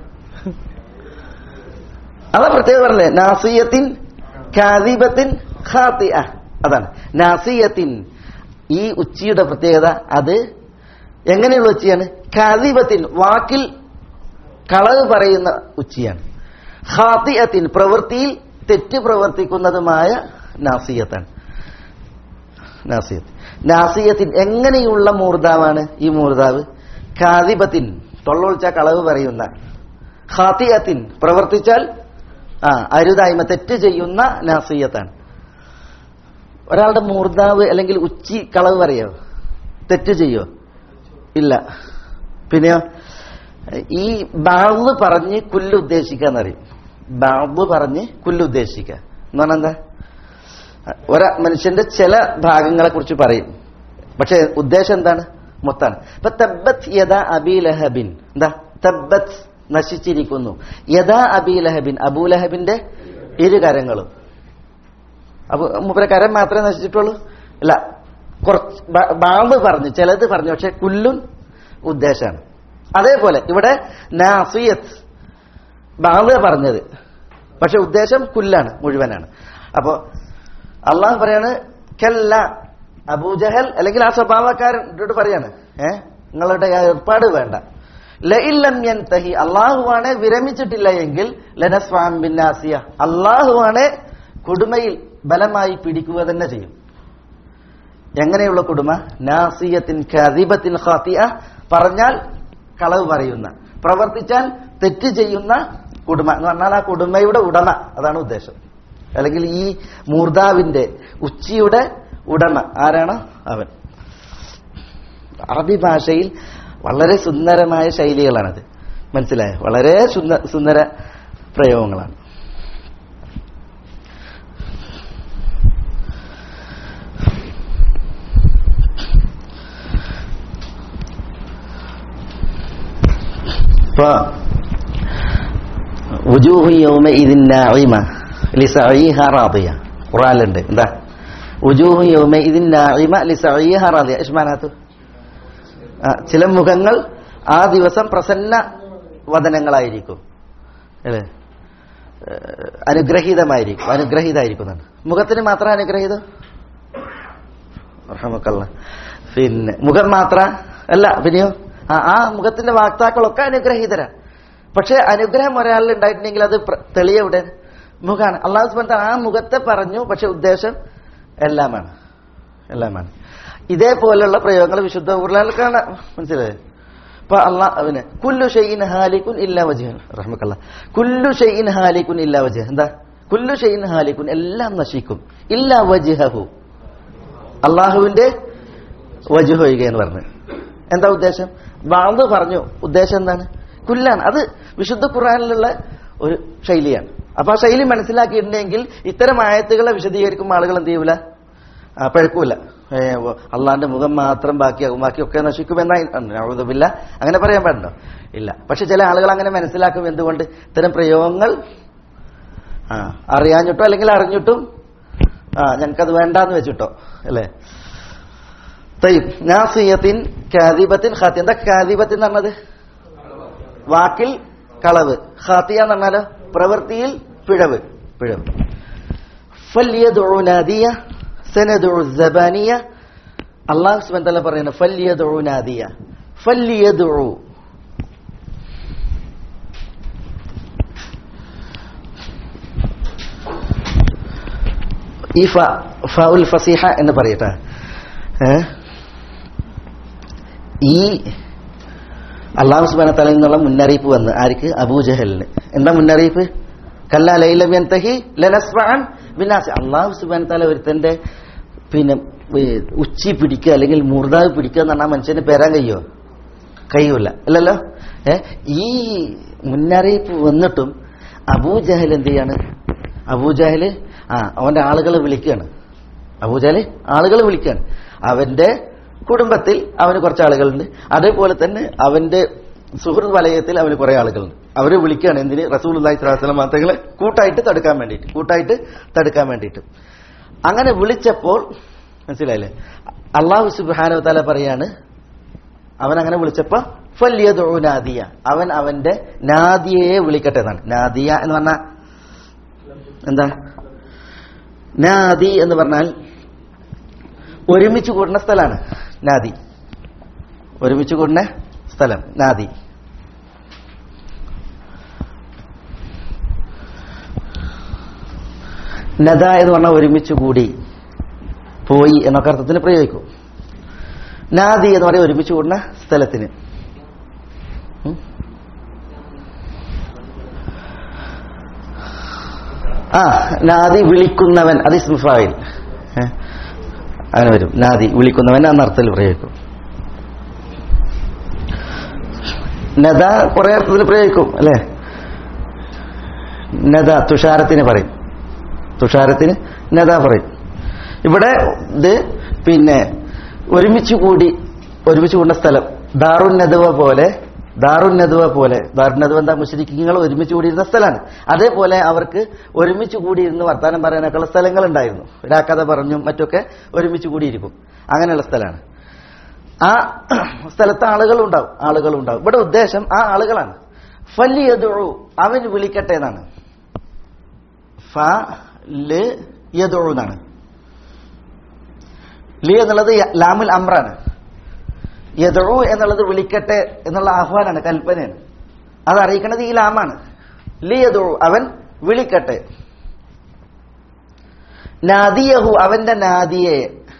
അതാ പ്രത്യേകത പറഞ്ഞേ നാസിയത്തിൻ കാദിബത്തിൻ ഖാത്തിഅ അതാണ് നാസിയത്തിൻ ഈ ഉച്ചിയുടെ പ്രത്യേകത അത് എങ്ങനെയുള്ള ഉച്ചിയാണ് കാദിബത്തിൻ വാക്കിൽ കളവ് പറയുന്ന ഉച്ചിയാണ് ഖാത്തിഅത്തിൻ പ്രവൃത്തിയിൽ തെറ്റ് പ്രവർത്തിക്കുന്നതുമായ നാസിയത്താണ് നാസിയത്ത് നാസിയത്തിൻ എങ്ങനെയുള്ള മൂർദാവാണ് ഈ മൂർദാവ് കാദിബത്തിൻ തൊള്ളൊളിച്ച കളവ് പറയുന്ന ഖാത്തിയത്തിൻ പ്രവർത്തിച്ചാൽ ആ അരുതായ്മ തെറ്റ് ചെയ്യുന്ന നാസിയത്താണ് ഒരാളുടെ മൂർദാവ് അല്ലെങ്കിൽ ഉച്ചി കളവ് പറയോ തെറ്റ് ചെയ്യോ ഇല്ല പിന്നെയോ ഈ ബാവ് പറഞ്ഞ് കുല്ല് ഉദ്ദേശിക്കാന്നറിയും ബാവ് പറഞ്ഞ് കുല്ല് ഉദ്ദേശിക്കുക എന്ന് പറഞ്ഞാൽ എന്താ ഒരാ മനുഷ്യന്റെ ചില ഭാഗങ്ങളെ കുറിച്ച് പറയും പക്ഷെ ഉദ്ദേശം എന്താണ് മൊത്താണ് ഇപ്പൊ തബ്ബത്ത് യഥാ അബി ലഹബിൻ എന്താ തബ്ബത്ത് നശിച്ചിരിക്കുന്നു യഥാ അബി ലഹബിൻ അബൂലഹബിന്റെ ഇരു കരങ്ങളും അപ്പൊ മൂപ്പരെ കരം മാത്രമേ നശിച്ചിട്ടുള്ളൂ ഇല്ല കുറച്ച് ബ- ബാവ് പറഞ്ഞു ചിലത് പറഞ്ഞു പക്ഷെ കുല്ലുൻ ഉദ്ദേശമാണ് അതേപോലെ ഇവിടെ നാസിയത്ത് ബാവ് പറഞ്ഞത് പക്ഷെ ഉദ്ദേശം കുല്ലാണ് മുഴുവനാണ് അപ്പോ അള്ളാഹു പറയാണ് കല്ല അബൂജഹൽ അല്ലെങ്കിൽ ആ സ്വഭാവക്കാരനോട് പറയാണ് ഏ നിങ്ങളുടെ ആ ഏർപ്പാട് വേണ്ട ലഇല്ലം യൻതഹി അള്ളാഹുവാണ് വിരമിച്ചിട്ടില്ല എങ്കിൽ ലനസ്വാം ബിന്നാസിയ അള്ളാഹുവാണ് കൊടുമയിൽ ബലമായി പിടിക്കുക തന്നെ ചെയ്യും എങ്ങനെയുള്ള കുടുമ നാസിയത്തിൻ ഖാദിബത്തിൻ ഖാത്തിയ പറഞ്ഞാൽ കളവ് പറയുന്ന പ്രവർത്തിച്ചാൽ തെറ്റ് ചെയ്യുന്ന കുടുമ എന്ന് പറഞ്ഞാൽ ആ കുടുമയുടെ ഉടമ അതാണ് ഉദ്ദേശം അല്ലെങ്കിൽ ഈ മൂർദാവിന്റെ ഉച്ചിയുടെ ഉടമ ആരാണ് അവൻ അറബി ഭാഷയിൽ വളരെ സുന്ദരമായ ശൈലികളാണത് മനസ്സിലായോ വളരെ സുന്ദ- സുന്ദര പ്രയോഗങ്ങളാണ് ഇപ്പൊ വുജൂഹു യൗമഇദിൻ നാഇമ ലിസഈഹ റാദിയ ഖുർആനിലുണ്ട് എന്താ ഉജൂഹു യൗമ ഇതിൻ നാഇമ ലിസഈഹ റാദിയ ഇഷ്മാനാത്തു ആ, ചില മുഖങ്ങൾ ആ ദിവസം പ്രസന്ന വദനങ്ങളായിരിക്കും അല്ലേ ഏഹ്, അനുഗ്രഹീതമായിരിക്കും അനുഗ്രഹീതായിരിക്കും എന്നാണ് മുഖത്തിന് മാത്രം അനുഗ്രഹീതം റഹ്മക്കല്ലാ. പിന്നെ മുഖം മാത്ര അല്ല പിന്നെയോ ആ ആ മുഖത്തിന്റെ വാക്താക്കളൊക്കെ അനുഗ്രഹീതരാ പക്ഷെ അനുഗ്രഹം ഒരാളിൽ ഉണ്ടായിട്ടുണ്ടെങ്കിൽ അത് പ്ര- തെളിയെവിടെ മുഖാണ് അള്ളാഹു സുബ്ഹാനഹു വ തആല ആ മുഖത്തെ പറഞ്ഞു പക്ഷെ ഉദ്ദേശം എല്ലാമാണ് എല്ലാമാണ് ഇതേപോലെയുള്ള പ്രയോഗങ്ങൾ വിശുദ്ധ ഖുർആനിൽ കാണാം മനസ്സിലായോ ഇപ്പൊ അള്ളാഹ് പിന്നെ കുല്ലു ഷൈഇൻ ഹാലിക്കുൻ ഇല്ലാ വജ്ഹ റഹ്മക്കല്ല കുല്ലു ഷൈഇൻ ഹാലിക്കുൻ ഇല്ലാ വജ്ഹ എന്താ കുല്ലു ഷൈഇൻ ഹാലിക്കുൻ എല്ലാം നശിക്കും ഇല്ലാ വജ്ഹഹു അള്ളാഹുവിന്റെ വജുഹ് ഒഴികെ എന്ന് പറഞ്ഞു എന്താ ഉദ്ദേശം ബാള് പറഞ്ഞു ഉദ്ദേശം എന്താണ് കുല്ലാണ് അത് വിശുദ്ധ ഖുറാനിലുള്ള ഒരു ശൈലിയാണ് അപ്പൊ ആ ശൈലി മനസ്സിലാക്കിയിട്ടുണ്ടെങ്കിൽ ഇത്തരം ആയത്തുകളെ വിശദീകരിക്കുമ്പോൾ ആളുകൾ എന്ത് ചെയ്യൂല ആ, പഴക്കൂല ഏ, ഓ, അള്ളാന്റെ മുഖം മാത്രം ബാക്കിയാകും ബാക്കിയൊക്കെ നശിക്കുമെന്നായി നഴുതുമില്ല അങ്ങനെ പറയാൻ പാടുണ്ടോ ഇല്ല പക്ഷെ ചില ആളുകൾ അങ്ങനെ മനസ്സിലാക്കും എന്തുകൊണ്ട് ഇത്തരം പ്രയോഗങ്ങൾ ആ അറിയാഞ്ഞിട്ടോ അല്ലെങ്കിൽ അറിഞ്ഞിട്ടും ആ ഞങ്ങൾക്കത് വേണ്ടാന്ന് വെച്ചിട്ടോ അല്ലേ തയ്യും നാസിയത്തിൻ കാദിബത്തിൻ ഖാത്തി എന്താ കാദിബത്തിൻ എന്ന് പറഞ്ഞത് വാക്കിൽ കളവ് ഖാത്തിയ എന്ന് പറഞ്ഞാലോ പ്രവൃത്തിയിൽ പിഴവ് പിഴവ് ഫല്യദുഉ നാദിയ സനദുഉ സബാനിയ അല്ലാഹു സുബ്ഹാനഹു വ തആല പറയുന്നു ഫല്യദുഉ നാദിയ ഫല്യദുഉ ഈ ഫ ഫഉൽ ഫസീഹ എന്ന് പറയട്ടെ ഏ? ഈ അള്ളാഹു സുബാന തലയിൽ നിന്നുള്ള മുന്നറിയിപ്പ് വന്ന് ആർക്ക് അബൂജഹലിന് എന്താ മുന്നറിയിപ്പ് കല്ല ലൈലബിയന്തഹി ലനസ്ഫഅൻ ബിനാസി അള്ളാഹു സുബാന തല ഒരുത്തന്റെ പിന്നെ ഏ, ഉച്ചി പിടിക്കുക അല്ലെങ്കിൽ മൂർദാവ് പിടിക്കുക എന്ന് പറഞ്ഞാൽ മനുഷ്യന് പേരാൻ കഴിയുമോ കഴിയൂല അല്ലല്ലോ ഏ ഈ മുന്നറിയിപ്പ് വന്നിട്ടും അബൂജഹൽ എന്ത് ചെയ്യാണ് അബൂജഹല് ആ അവന്റെ ആളുകളെ വിളിക്കുകയാണ് അബൂജഹല് ആളുകളെ വിളിക്കുകയാണ് അവന്റെ കുടുംബത്തിൽ അവന് കുറച്ച് ആളുകളുണ്ട് അതേപോലെ തന്നെ അവന്റെ സുഹൃത്ത് വലയത്തിൽ അവന് കുറെ ആളുകളുണ്ട് അവരെ വിളിക്കുകയാണ് എന്തിന് റസൂൽ അള്ളഹി സ്വലാസ്ലം മാത്രങ്ങളെ കൂട്ടായിട്ട് തടുക്കാൻ വേണ്ടിയിട്ട് കൂട്ടായിട്ട് തടുക്കാൻ വേണ്ടിയിട്ട് അങ്ങനെ വിളിച്ചപ്പോൾ മനസ്സിലായില്ലേ അള്ളാഹു സുബാന തല പറയാണ് അവൻ അങ്ങനെ വിളിച്ചപ്പോ ഫല്യദു നാദിയ അവൻ അവന്റെ നാദിയയെ വിളിക്കട്ടെ എന്നാണ് നാദിയ എന്ന് പറഞ്ഞാൽ എന്താ നാദി എന്ന് പറഞ്ഞാൽ ഒരുമിച്ച് കൂടുന്ന സ്ഥലമാണ് നാദി ഒരുമിച്ച് കൂടുന്ന സ്ഥലം നാദി നദ എന്ന് പറഞ്ഞാൽ ഒരുമിച്ച് കൂടി പോയി എന്നൊക്കെ അർത്ഥത്തിൽ പ്രയോഗിക്കും നാദി എന്ന് പറയുക ഒരുമിച്ച് കൂടുന്ന സ്ഥലത്തിന് ഉം. ആ നാദി വിളിക്കുന്നവൻ അത് ഇസ്മുഫായിൽ അങ്ങനെ വരും നാദി വിളിക്കുന്നവൻ എന്ന അർത്ഥത്തിൽ പ്രയോഗിക്കും നദ കുറെ അർത്ഥത്തിൽ പ്രയോഗിക്കും അല്ലേ നദ തുഷാരത്തിന് പറയും തുഷാരത്തിന് നദ പറയും ഇവിടെ ഇത് പിന്നെ ഒരുമിച്ച് കൂടി ഒരുമിച്ച് കൂടുന്ന സ്ഥലം ദാറുന്നതുവ പോലെ ദാറുന്നതുവ പോലെ ദാറുന്നതുവ എന്താ മുസ്ലിങ്ങൾ ഒരുമിച്ച് കൂടിയിരുന്ന സ്ഥലമാണ് അതേപോലെ അവർക്ക് ഒരുമിച്ച് കൂടിയിരുന്ന് വർത്താനം പറയാനൊക്കെയുള്ള സ്ഥലങ്ങൾ ഉണ്ടായിരുന്നു രാക്കഥ പറഞ്ഞും മറ്റൊക്കെ ഒരുമിച്ച് കൂടിയിരിക്കും അങ്ങനെയുള്ള സ്ഥലമാണ് ആ സ്ഥലത്ത് ആളുകളുണ്ടാവും ആളുകളുണ്ടാവും ഇവിടെ ഉദ്ദേശം ആ ആളുകളാണ് ഫല്യദുഉ അവൻ വിളിക്കട്ടെ എന്നാണ് ഫ ല് യദുഉ എന്നാണ് ലി എന്നുള്ളത് യ- ലാമുൽ അമ്രാണ് യദുഉ എന്നുള്ളത് വിളിക്കട്ടെ എന്നുള്ള ആഹ്വാനാണ് കൽപ്പനയാണ് അത് അറിയിക്കുന്നത് ഈ ലാമാണ് ലി യദുഉ അവൻ വിളിക്കട്ടെ നാദിയഹു അവന്റെ നാദിയെ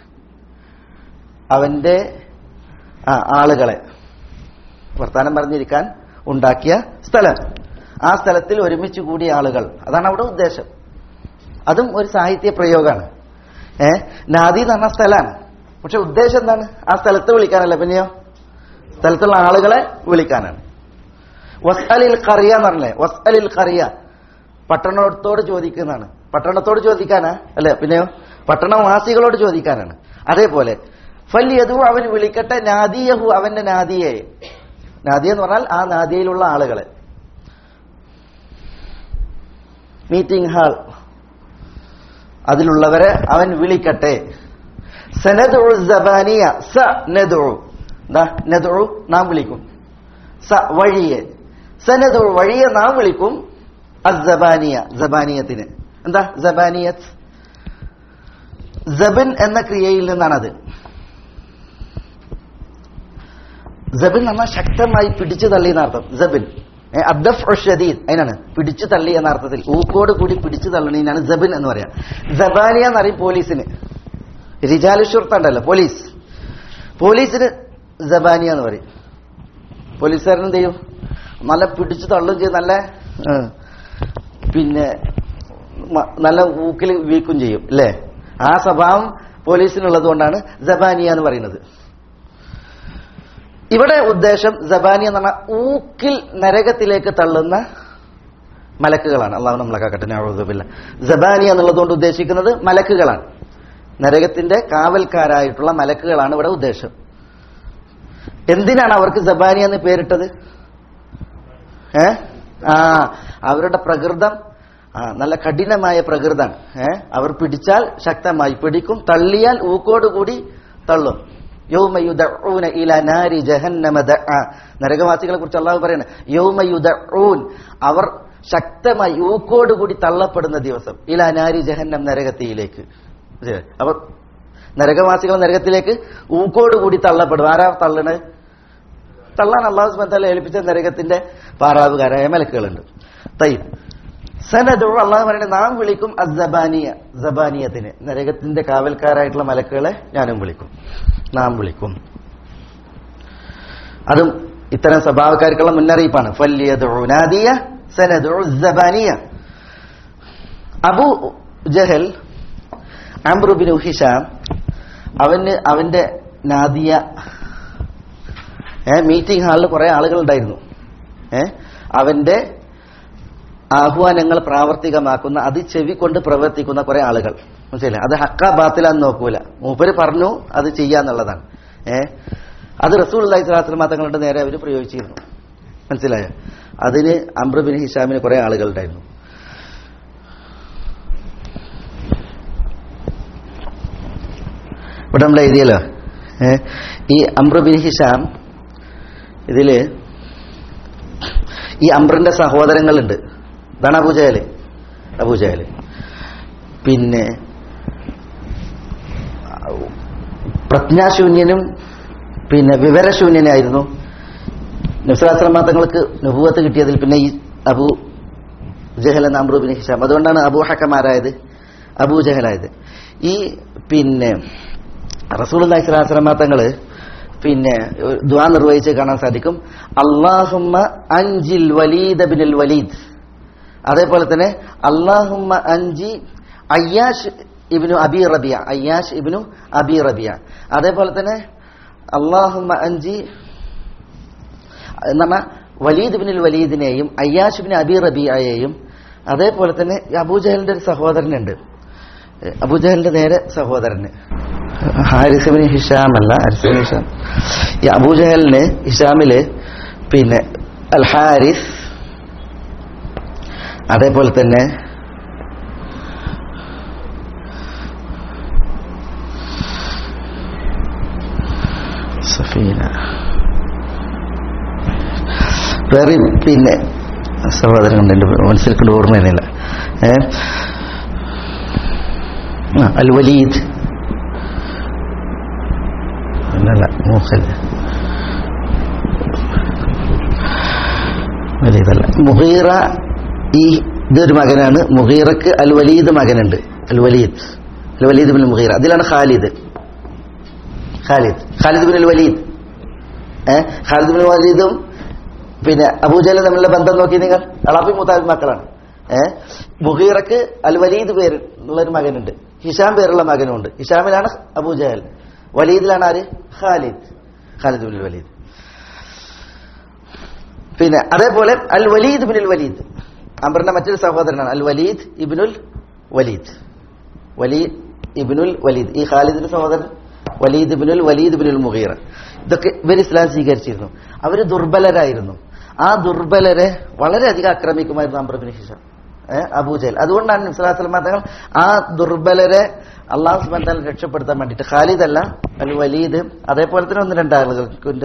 അവന്റെ ആ, ആളുകളെ വർത്താനം പറഞ്ഞിരിക്കാൻ ഉണ്ടാക്കിയ സ്ഥലം ആ സ്ഥലത്തിൽ ഒരുമിച്ച് കൂടിയ ആളുകൾ അതാണ് അവിടെ ഉദ്ദേശം അതും ഒരു സാഹിത്യ പ്രയോഗമാണ് ഏ നാദി എന്ന് പറഞ്ഞ സ്ഥലമാണ് പക്ഷെ ഉദ്ദേശം എന്താണ് ആ സ്ഥലത്ത് വിളിക്കാനല്ല പിന്നെയോ സ്ഥലത്തുള്ള ആളുകളെ വിളിക്കാനാണ് വസ് അലിൽ കറിയ എന്ന് പറഞ്ഞല്ലേ വസ് അലിൽ കറിയ പട്ടണത്തോട് ചോദിക്കുന്നതാണ് പട്ടണത്തോട് ചോദിക്കാനാ അല്ലേ പിന്നെയോ പട്ടണവാസികളോട് ചോദിക്കാനാണ് അതേപോലെ ഫല്യതു അവൻ വിളിക്കട്ടെ നാദിയഹു അവന്റെ നാദിയെ നാദിയ എന്ന് പറഞ്ഞാൽ ആ നാദിയയിലുള്ള ആളുകളെ മീറ്റിംഗ് ഹാൾ അതിലുള്ളവരെ അവൻ വിളിക്കട്ടെ സനദു സബാനിയ സ നദു ദാ നദു നാം വിളിക്കും സ വഴിയെ സനദു വഴിയെ നാം വിളിക്കും അസബാനിയ ജബാനിയത്തിന് എന്താ ജബാനിയത്ത് ജബിൻ എന്ന ക്രിയയിൽ നിന്നാണത് ജബിൻ എന്ന ശക്തമായി പിടിച്ചു തള്ളി എന്നർത്ഥം ജബിൻ ഏ, അദ്ദഫ് ഷദീദ് അതിനാണ് പിടിച്ചു തള്ളി എന്ന അർത്ഥത്തിൽ ഊക്കോട് കൂടി പിടിച്ചു തള്ളണീനാണ് ജബിൻ എന്ന് പറയാം ജബാനിയ എന്ന് പറയും പോലീസിന് റിജാലുഷുർത്ത ഉണ്ടല്ലോ പോലീസ് പോലീസിന് ജബാനിയ എന്ന് പറയും പോലീസുകാരൻ എന്ത് ചെയ്യും നല്ല പിടിച്ചു തള്ളും ചെയ്യും നല്ല ഏ, പിന്നെ മ- നല്ല ഊക്കിൽ വീക്കും ചെയ്യും അല്ലേ ആ സ്വഭാവം പോലീസിനുള്ളത് കൊണ്ടാണ് ജബാനിയ എന്ന് പറയുന്നത് ഇവിടെ ഉദ്ദേശം ജബാനി എന്ന് പറഞ്ഞാൽ ഊക്കിൽ നരകത്തിലേക്ക് തള്ളുന്ന മലക്കുകളാണ് അള്ളാഹു നമ്മളെ കാക്കട്ടെ നഅൂദുബില്ല ജബാനി എന്നുള്ളതുകൊണ്ട് ഉദ്ദേശിക്കുന്നത് മലക്കുകളാണ് നരകത്തിന്റെ കാവൽക്കാരായിട്ടുള്ള മലക്കുകളാണ് ഇവിടെ ഉദ്ദേശം എന്തിനാണ് അവർക്ക് ജബാനി എന്ന് പേരിട്ടത് ഏ ആ അവരുടെ പ്രകൃതം ആ നല്ല കഠിനമായ പ്രകൃതാണ് ഏ അവർ പിടിച്ചാൽ ശക്തമായി പിടിക്കും തള്ളിയാൽ ഊക്കോടുകൂടി തള്ളും യൗമയുദഊന ഇല നാരി ജഹന്നമ ദഅ നരകവാസികളെ കുറിച്ച് അള്ളാഹു പറയുന്നത് യൗമയുദഊൻ അവർ ശക്തമായി ഊക്കോടുകൂടി തള്ളപ്പെടുന്ന ദിവസം ഇല നാരി ജഹന്നം നരകത്തിയിലേക്ക് മനസ്സിലായോ? അവർ നരകവാസികൾ നരകത്തിലേക്ക് ഊക്കോടുകൂടി തള്ളപ്പെടും ആരാ തള്ളണത് തള്ളാൻ അള്ളാഹു സുബ്ഹാനഹു ഏൽപ്പിച്ച നരകത്തിന്റെ പാറാവുകാരായ മലക്കുകളുണ്ട് തൈ സനദു അള്ളാഹു പറയുന്നത് നാം വിളിക്കും അസബാനിയ സബാനിയത്തിന് നരകത്തിന്റെ കാവൽക്കാരായിട്ടുള്ള മലക്കുകളെ ഞാനും വിളിക്കും നാം വിളിക്കും അതും ഇത്തരം സ്വഭാവക്കാർക്കുള്ള മുന്നറിയിപ്പാണ് ഫല്യദു നാദിയ സനദു സബാനിയ അബു ജഹൽ അംബ്രുബിൻ ഹിഷാം അവന് അവന്റെ നാദിയ ഏ മീറ്റിംഗ് ഹാളിൽ കുറെ ആളുകൾ ഉണ്ടായിരുന്നു ഏ അവന്റെ ആഹ്വാനങ്ങൾ പ്രാവർത്തികമാക്കുന്ന അത് ചെവി കൊണ്ട് പ്രവർത്തിക്കുന്ന കുറെ ആളുകൾ മനസ്സിലായി അത് ഹക്ക ബാത്തിലാന്ന് നോക്കൂല മൂപ്പര് പറഞ്ഞു അത് ചെയ്യാന്നുള്ളതാണ് ഏ അത് റസൂൽ അള്ളഹി സ്വലാസ്ലം തങ്ങളുടെ നേരെ അവർ പ്രയോഗിച്ചിരുന്നു മനസ്സിലായോ അതിന് അംബ്രബിൻ ഹിഷാമിന് കുറെ ആളുകൾ ഉണ്ടായിരുന്നു ഇവിടെ നമ്മൾ എഴുതിയല്ലോ ഏ ഈ അംബ്രബിൻ ഹിഷാം ഇതില് ഈ അംബ്രന്റെ സഹോദരങ്ങളുണ്ട് ഇതാണ് അബൂജഹല് അബൂജഹല് പിന്നെ പ്രജ്ഞാശൂന്യനും പിന്നെ വിവരശൂന്യനായിരുന്നു നബ്സലാസ്ലമ തങ്ങൾക്ക് നുപൂവത്ത് കിട്ടിയതിൽ പിന്നെ ഈ അബൂ ജഹൽ എന്ന അമ്രൂബിൻ ഹിഷാം അതുകൊണ്ടാണ് അബൂ ഹക്കമാരായത് അബൂ ജഹലായത് ഈ പിന്നെ റസൂൽ അള്ളഹി സ്വലാസ്ലമ തങ്ങള് പിന്നെ ദ്വാ നിർവഹിച്ച് കാണാൻ സാധിക്കും അള്ളാഹുമ്മ അഞ്ചിൽ വലീദ് ബിനുൽ വലീദ് അതേപോലെ തന്നെ അള്ളാഹുമ്മ അഞ്ചി Ayyash ibn Abi Rabia Ayyash ibn Abi Rabia അതേപോലെ തന്നെ അള്ളാഹുമ്മ അഞ്ചി എന്ന് പറഞ്ഞാൽ വലീദ് ബിനുൽ വലീദിനെയും അയ്യാഷ് ബിൻ അബി റബിയയെയും അതേപോലെ തന്നെ അബൂജഹലിന്റെ ഒരു സഹോദരനുണ്ട് അബൂജഹലിന്റെ നേരെ സഹോദരന് ഹാരിസുബിന് ഹിഷാം അല്ല ഹാരിസുബിൻ ഹിഷാം ഈ അബൂജഹലിന് ഹിഷാമില് പിന്നെ അൽ ഹാരിസ് അതേപോലെ തന്നെ സഫീന വേറെ പിന്നെ സഹോദരനുണ്ട് എൻ്റെ മനസ്സിൽ ഓർമ്മ വരുന്നില്ല ഏ ആ, അൽ വലീദ് അല്ലല്ല മൂഹൽ വലീദല്ല മുഹീറ ഈ ഇതൊരു മകനാണ് മുഹീറക്ക് അൽ വലീദ് മകനുണ്ട് al Walid al Walid bin Mughira അതിലാണ് Khalid Khalid Khalid bin al Walid ഏഹ് ഖാലിദ് ബിൻ വലീദും പിന്നെ അബൂജലും തമ്മിലുള്ള ബന്ധം നോക്കി നിങ്ങൾ അളാഫി മുത്താബി മക്കളാണ് ഏഹ് മുഹീറക്ക് അൽ വലീദ് പേര് ഉള്ള ഒരു മകനുണ്ട് ഹിഷാം പേരുള്ള മകനുണ്ട് ഹിഷാമിലാണ് അബൂജഹൽ വലീദിലാണ് ആര് ഖാലിദ് ഖാലിദ് ബിൻ വലീദ് പിന്നെ അതേപോലെ അൽ വലീദ് ബിനുൽ വലീദ് അംബറിന്റെ മറ്റൊരു സഹോദരനാണ് അൽ വലീദ് ഇബിനുൽ വലീദ് വലീദ് ഇബിനുൽ വലീദ് ഈ ഖാലിദിന്റെ സഹോദരൻ വലീദ് ഇബിനുൽ വലീദ് ഇബിനുൽ മുഹീറ ഇതൊക്കെ ഇവർ ഇസ്ലാം സ്വീകരിച്ചിരുന്നു അവര് ദുർബലരായിരുന്നു ആ ദുർബലരെ വളരെയധികം ആക്രമിക്കുമായിരുന്നു അംബർ ബിൻ ഹിഷാം ഏഹ് അബൂജഹൽ അതുകൊണ്ടാണ് നിസ്ലാസ്ലമ തങ്ങൾ ആ ദുർബലരെ അള്ളാഹു സുബാൻ തല രക്ഷപ്പെടുത്താൻ വേണ്ടിയിട്ട് ഖാലിദ് അല്ല അൽ വലീദ് അതേപോലെ തന്നെ ഒന്ന് രണ്ടാളുകൾക്കുണ്ട്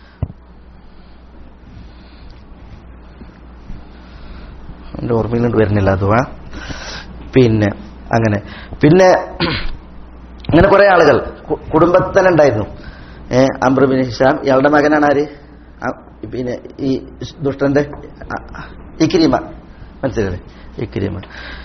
എന്റെ ഓർമ്മയിലുണ്ട് വരുന്നില്ല അതുവാ പിന്നെ അങ്ങനെ പിന്നെ അങ്ങനെ കുറെ ആളുകൾ കു- കുടുംബത്തിൽ തന്നെ ഉണ്ടായിരുന്നു ഏഹ് അമ്രുബിൻ ഹിഷാം ഇയാളുടെ മകനാണ് ആര് ആ, പിന്നെ ഈ ദുഷ്ടന്റെ ആ, ഇക്രീമ മനസ്സിലായി ഇക്രീമ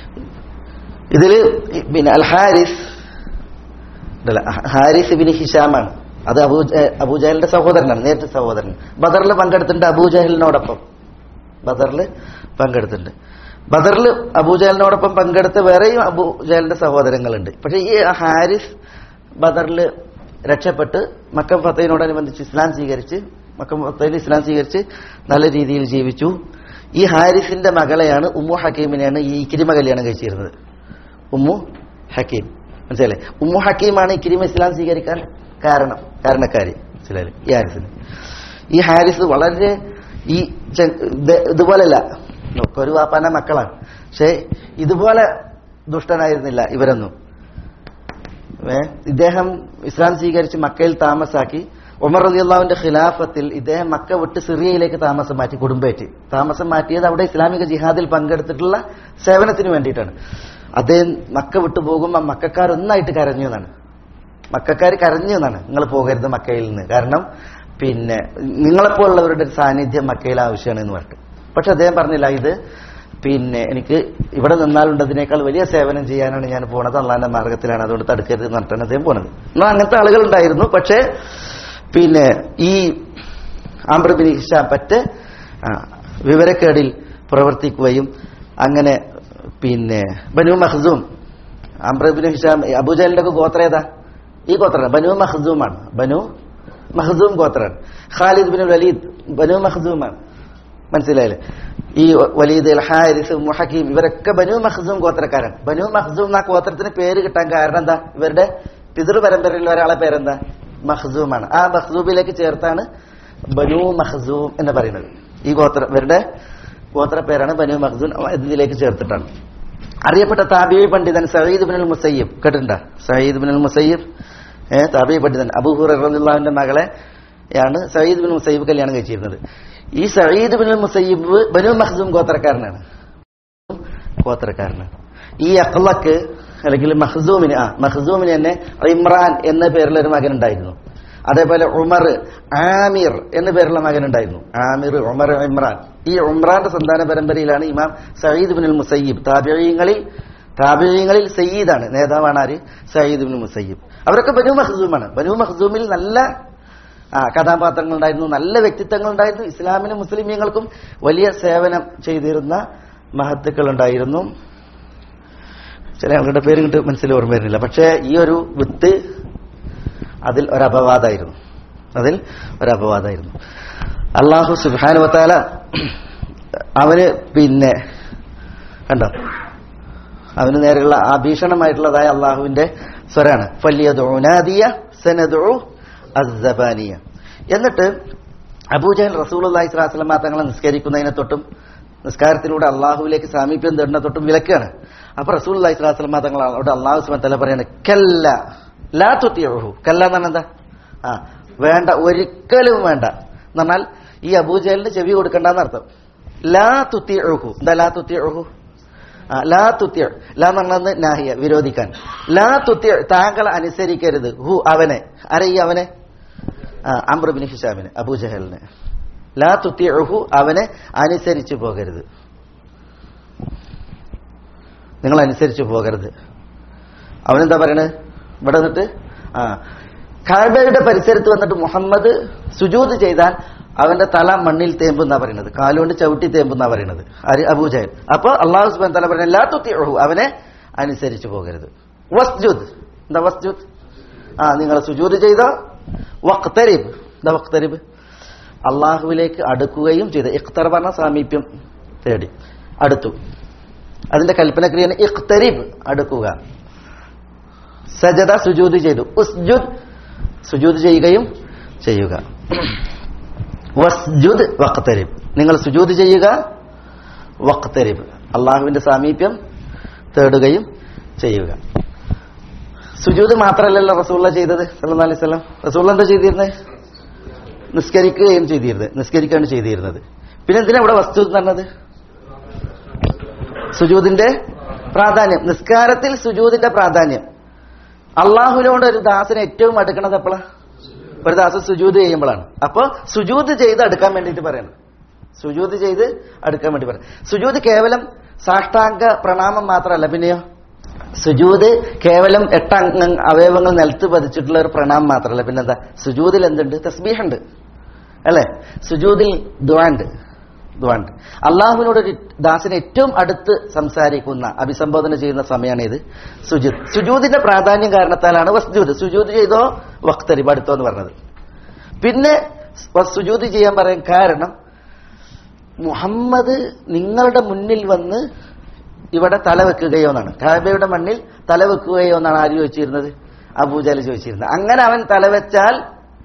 ഇതില് ഈ പിന്നെ അൽ ഹാരിസ് ഉണ്ടല്ലോ, ഹാരിസ് ബിൻ ഹിഷാമാണ് അത് അബൂ അബൂജഹലിന്റെ സഹോദരനാണ് നേരിട്ട് സഹോദരൻ ബദറിൽ പങ്കെടുത്തിട്ടുണ്ട് അബൂജഹലിനോടൊപ്പം ബദറിൽ പങ്കെടുത്തിട്ടുണ്ട് ബദറിൽ അബൂജഹലിനോടൊപ്പം പങ്കെടുത്ത വേറെയും അബൂജഹലിന്റെ സഹോദരങ്ങളുണ്ട് പക്ഷെ ഈ ഹാരിസ് ബദറിൽ രക്ഷപ്പെട്ട് മക്കം ഫത്തയിനോടനുബന്ധിച്ച് ഇസ്ലാം സ്വീകരിച്ച് മക്കം ഫത്തയിൽ ഇസ്ലാം സ്വീകരിച്ച് നല്ല രീതിയിൽ ജീവിച്ചു ഈ ഹാരിസിന്റെ മകളെയാണ് ഉമ്മു ഹക്കീമിനെയാണ് ഈ ഇക്കിരിമ കല്യാണം കഴിച്ചിരുന്നത് ഉമ്മു ഹക്കീം മനസ്സിലായി ഉമ്മു ഹക്കീമാണ് ഇക്കിരിമ ഇസ്ലാം സ്വീകരിക്കാൻ കാരണം കാരണക്കാരി മനസ്സിലായി ഈ ഹാരിസിന് ഈ ഹാരിസ് വളരെ ഈ ചെ- ഇത് ഇതുപോലല്ല ഒക്കെ ഒരു വാപ്പാന്റെ മക്കളാണ് പക്ഷെ ഇതുപോലെ ദുഷ്ടനായിരുന്നില്ല ഇവരൊന്നും ഏ, ഇദ്ദേഹം ഇസ്ലാം സ്വീകരിച്ച് മക്കയിൽ താമസാക്കി ഉമർ അലി അള്ളാഹുവിന്റെ ഖിലാഫത്തിൽ ഇദ്ദേഹം മക്ക വിട്ട് സിറിയയിലേക്ക് താമസം മാറ്റി കുടുംബേറ്റ് താമസം മാറ്റിയത് അവിടെ ഇസ്ലാമിക ജിഹാദിൽ പങ്കെടുത്തിട്ടുള്ള സേവനത്തിന് വേണ്ടിയിട്ടാണ് അദ്ദേഹം മക്ക വിട്ടു പോകുമ്പോൾ മക്കാർ ഒന്നായിട്ട് കരഞ്ഞു എന്നാണ് മക്കാർ കരഞ്ഞു എന്നാണ് നിങ്ങൾ പോകരുത് മക്കയിൽ നിന്ന് കാരണം പിന്നെ നിങ്ങളെപ്പോലുള്ളവരുടെ ഒരു സാന്നിധ്യം മക്കയിൽ ആവശ്യമാണ് എന്ന് പറഞ്ഞു പക്ഷെ അദ്ദേഹം പറഞ്ഞില്ല ഇത് പിന്നെ എനിക്ക് ഇവിടെ നിന്നാലുണ്ടതിനേക്കാൾ വലിയ സേവനം ചെയ്യാനാണ് ഞാൻ പോണത് അള്ളാന്റെ മാർഗത്തിലാണ് അതുകൊണ്ട് തടുക്കരുത് എന്ന് പറഞ്ഞിട്ടാണ് അദ്ദേഹം പോണത് എന്നാൽ അങ്ങനത്തെ ആളുകൾ ഉണ്ടായിരുന്നു പക്ഷേ പിന്നെ ഈ ആംബ്രബിൻ ഹിഷാം പറ്റ് ആ, വിവരക്കേടിൽ പ്രവർത്തിക്കുകയും അങ്ങനെ പിന്നെ ബനു മഹ്സൂം ആംബ്രബിൻ ഹിഷാം അബുജാലിന്റെ ഒക്കെ ഗോത്ര ഏതാ ഈ ഗോത്രാണ് ബനു മഹ്സൂമാണ് ബനു മഹ്സൂം ഗോത്രാണ് ഖാലിദ് ബിൻ വലീദ് ബനു മഹ്സൂമാണ് മനസ്സിലായില്ലേ ഈ വലീദ് അൽ ഹാരിസ് മുഹക്കീം ഇവരൊക്കെ ബനു മഖ്സൂം ഗോത്രക്കാരാണ് ബനു മഖ്സൂം എന്ന ഗോത്രത്തിന് പേര് കിട്ടാൻ കാരണം എന്താ ഇവരുടെ പിതൃ പരമ്പരയിലുള്ള ഒരാളെ പേരെന്താ മഖ്സൂമാണ് ആ മഖ്സൂമിലേക്ക് ചേർത്താണ് ബനു മഖ്സൂം എന്ന് പറയുന്നത് ഈ ഗോത്ര ഇവരുടെ ഗോത്ര പേരാണ് ബനു മഖ്സൂം ഇതിലേക്ക് ചേർത്തിട്ടാണ് അറിയപ്പെട്ട താബി പണ്ഡിതൻ സയ്യിദ് ബിൻ മുസയ്യിബ് കേട്ടിട്ടുണ്ടോ സയ്യിദ് ബിൻ മുസയ്യിബ് ഏഹ് താബി പണ്ഡിതൻ അബൂഹുറിന്റെ മകളെ യാണ് സയ്യിദ് ബിൻ മുസയ്യിബ് കല്യാണം കഴിച്ചിരുന്നത് ഈ Sayyid bin Musayyib Banu Makhzum ഗോത്രക്കാരനാണ് ഗോത്രക്കാരനാണ് ഈ അഖ്ലക്ക് അല്ലെങ്കിൽ മഖ്സൂമിന് ആ മഖ്സൂമിന് തന്നെ ഇമ്രാൻ എന്ന പേരുള്ള ഒരു മകൻ ഉണ്ടായിരുന്നു അതേപോലെ ഉമർ ആമിർ എന്ന പേരുള്ള മകൻ ഉണ്ടായിരുന്നു ആമിർ ഉമർ ഇമ്രാൻ ഈ ഉമ്രാന്റെ സന്താന പരമ്പരയിലാണ് ഇമാം സയ്യിദ് ബിൻ മുസയ്യിബ് താബിയങ്ങളിൽ താബിയങ്ങളിൽ സയ്യിദാണ് നേതാവാണ് ആര് സയ്യിദ് ബിൻ മുസയ്യിബ് അവരൊക്കെ ബനു മഖ്സൂമാണ് ബനു മഖ്സൂമിൽ നല്ല ആ കഥാപാത്രങ്ങൾ ഉണ്ടായിരുന്നു നല്ല വ്യക്തിത്വങ്ങൾ ഉണ്ടായിരുന്നു ഇസ്ലാമിനും മുസ്ലിമീങ്ങൾക്കും വലിയ സേവനം ചെയ്തിരുന്ന മഹത്തുക്കൾ ഉണ്ടായിരുന്നു ചില ആളുകളുടെ പേര് കിട്ട് മനസ്സിൽ ഓർമ്മ വരുന്നില്ല പക്ഷേ ഈ ഒരു വിത്ത് അതിൽ ഒരപവാദമായിരുന്നു അതിൽ ഒരപവാദമായിരുന്നു അള്ളാഹു സുബാനുവത്താല അവന് പിന്നെ കണ്ടോ അവന് നേരെയുള്ള ആ ഭീഷണമായിട്ടുള്ളതായ അള്ളാഹുവിന്റെ സ്വരാണ് ഫല്യദുനാദിയ സനദു അസ്സബാനിയ എന്നിട്ട് അബൂജഹൽ റസൂൽ അള്ളാഹി സ്വലാസ്ലമ തങ്ങളെ നിസ്കരിക്കുന്നതിനെ തൊട്ടും നിസ്കാരത്തിലൂടെ അള്ളാഹുവിലേക്ക് സാമീപ്യം തേടുന്ന തൊട്ടും വിലക്കാണ് അപ്പൊ റസൂൽ അള്ളാഹി സ്വലാസ്ലമ തങ്ങളോട് അള്ളാഹു സുബാൻ തല പറയാണ് കല്ല ലാ തുത്തിയഹു കല്ല എന്നാണ് എന്താ ആ വേണ്ട ഒരിക്കലും വേണ്ട എന്ന് പറഞ്ഞാൽ ഈ അബൂജഹലിന് ചെവി കൊടുക്കണ്ടെന്ന് അർത്ഥം ലാ തുത്തിയഹു എന്താ ലാ തുത്തിയഹു ആ, ലാ തുത്യ ലാ എന്ന് പറഞ്ഞത് നാഹിയ വിരോധിക്കാൻ ലാ തുത്യ താങ്കൾ അനുസരിക്കരുത് ഹു അവനെ ആരെ ഈ അവനെ അമ്രബിൻ ഹിഷാമിന് അബൂജഹലിന് ലാ തുത്യഹു അവനെ അനുസരിച്ചു പോകരുത് നിങ്ങൾ അനുസരിച്ചു പോകരുത് അവനെന്താ പറയണത് ഇവിടെ വന്നിട്ട് ആ കാബയുടെ പരിസരത്ത് വന്നിട്ട് മുഹമ്മദ് സുജൂത് ചെയ്താൽ അവന്റെ തല മണ്ണിൽ തേമ്പെന്നാ പറയുന്നത് കാലുകൊണ്ട് ചവിട്ടി തേമ്പെന്നാ പറയുന്നത് ആര് അബൂജഹൽ അപ്പൊ അള്ളാഹു സുബാൻ തല പറയുന്നത് എല്ലാ തുത്തിയഹു അവനെ അനുസരിച്ചു പോകരുത് വസ്ജുദ് എന്താ വസ്ജുദ് ആ നിങ്ങൾ സുജൂത് ചെയ്ത വക്തരിബ് എന്താ വക്തരിബ് അള്ളാഹുവിലേക്ക് അടുക്കുകയും ചെയ്ത് ഇഖ്തർ പറഞ്ഞ സാമീപ്യം തേടി അടുത്തു അതിന്റെ കൽപ്പനക്രിയന് ഇഖ്തരിബ് അടുക്കുക സജദ സുജൂത് ചെയ്തു ഉസ്ജുദ് സുജൂത് ചെയ്യുകയും ചെയ്യുക വസ്ജുദ് വക്തരിബ് നിങ്ങൾ സുജൂത് ചെയ്യുക വക്തരിബ് അള്ളാഹുവിന്റെ സാമീപ്യം തേടുകയും ചെയ്യുക സുജൂദ് മാത്രമല്ലല്ലോ റസൂള്ള ചെയ്തത് സല്ലല്ലാഹു അലൈഹി വസല്ലം റസൂള്ള എന്താ ചെയ്തിരുന്നത് നിസ്കരിക്കുകയും ചെയ്തിരുന്നത് നിസ്കരിക്കുകയാണ് ചെയ്തിരുന്നത് പിന്നെ എന്തിനാ ഇവിടെ വസ്തു എന്ന് പറഞ്ഞത് സുജൂദിന്റെ പ്രാധാന്യം നിസ്കാരത്തിൽ സുജൂദിന്റെ പ്രാധാന്യം അള്ളാഹുവിനോട് ഒരു ദാസനെ ഏറ്റവും അടുക്കണത് എപ്പോഴാ ഒരു ദാസൻ സുജൂദ് ചെയ്യുമ്പോഴാണ് അപ്പൊ സുജൂദ് ചെയ്ത് അടുക്കാൻ വേണ്ടിയിട്ട് പറയണം സുജൂദ് ചെയ്ത് അടുക്കാൻ വേണ്ടി പറയണം സുജൂദ് കേവലം സാഷ്ടാംഗ പ്രണാമം മാത്രമല്ല പിന്നെയോ സുജൂദ് കേവലം എട്ടംഗ അവയവങ്ങൾ നിലത്ത് പതിച്ചിട്ടുള്ള ഒരു പ്രണാമം മാത്രമല്ല പിന്നെന്താ സുജൂദിൽ എന്തുണ്ട് തസ്ബീഹുണ്ട് അല്ലേ സുജൂദിൽ ദ്വാണ്ട് ദ്വാണ്ട് അള്ളാഹുവിനോട് ഒരു ദാസിനെ ഏറ്റവും അടുത്ത് സംസാരിക്കുന്ന അഭിസംബോധന ചെയ്യുന്ന സമയമാണ് ഇത് സുജൂദ് സുജൂദിന്റെ പ്രാധാന്യം കാരണത്താലാണ് വസ്ജൂദ് സുജൂദ് ചെയ്തോ വക്തരിബ് അടുത്തോ എന്ന് പറഞ്ഞത് പിന്നെ സുജൂദ് ചെയ്യാൻ പറയാൻ കാരണം മുഹമ്മദ് നിങ്ങളുടെ മുന്നിൽ വന്ന് ഇവിടെ തലവെക്കുകയോ എന്നാണ് കാബയുടെ മണ്ണിൽ തലവെക്കുകയോ എന്നാണ് ആര് ചോദിച്ചിരുന്നത് അബൂജാല് ചോദിച്ചിരുന്നത് അങ്ങനെ അവൻ തലവെച്ചാൽ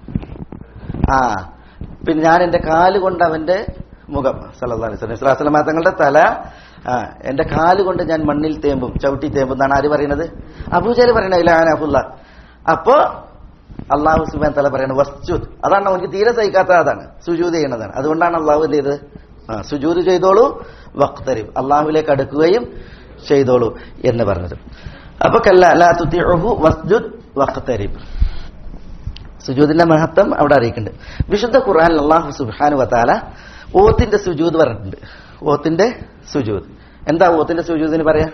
ആ പിന്നെ ഞാൻ എന്റെ കാല് കൊണ്ട് അവന്റെ മുഖം സല്ലല്ലാഹു അലൈഹി വസല്ലം ഇസ്ലാസ്ലമ തങ്ങളുടെ തല ആ എന്റെ കാല് കൊണ്ട് ഞാൻ മണ്ണിൽ തേമ്പും ചവിട്ടി തേമ്പും എന്നാണ് ആര് പറയുന്നത് അബൂജാല് പറയണത് ഇലാനഫുല്ല അപ്പോ അള്ളാഹു സുബാൻ തല പറയുന്നത് വസ്ജുദ് അതാണ് അവർക്ക് തീരെ സഹിക്കാത്ത അതാണ് സുജൂദ് ചെയ്യണതാണ് അതുകൊണ്ടാണ് അള്ളാഹു എന്ത് ചെയ്തത് ആ സുജൂദ് ചെയ്തോളൂ വക്തരിബ് അള്ളാഹുവിലേക്ക് അടുക്കുകയും ചെയ്തോളൂ എന്ന് പറഞ്ഞത് അപ്പൊ കല്ല ലാ തുത്തിഉഹു വസ്ജുദ് വഖ്തരിബ് സുജൂദിന്റെ മഹത്വം അവിടെ അറിയിക്കുന്നുണ്ട് വിശുദ്ധ ഖുർആൻ അള്ളാഹു സുബ്ഹാനു വതാല ഓത്തിന്റെ സുജൂദ് പറഞ്ഞിട്ടുണ്ട് ഓത്തിന്റെ സുജൂദ് എന്താ ഓത്തിന്റെ സുജൂദിന് പറയാ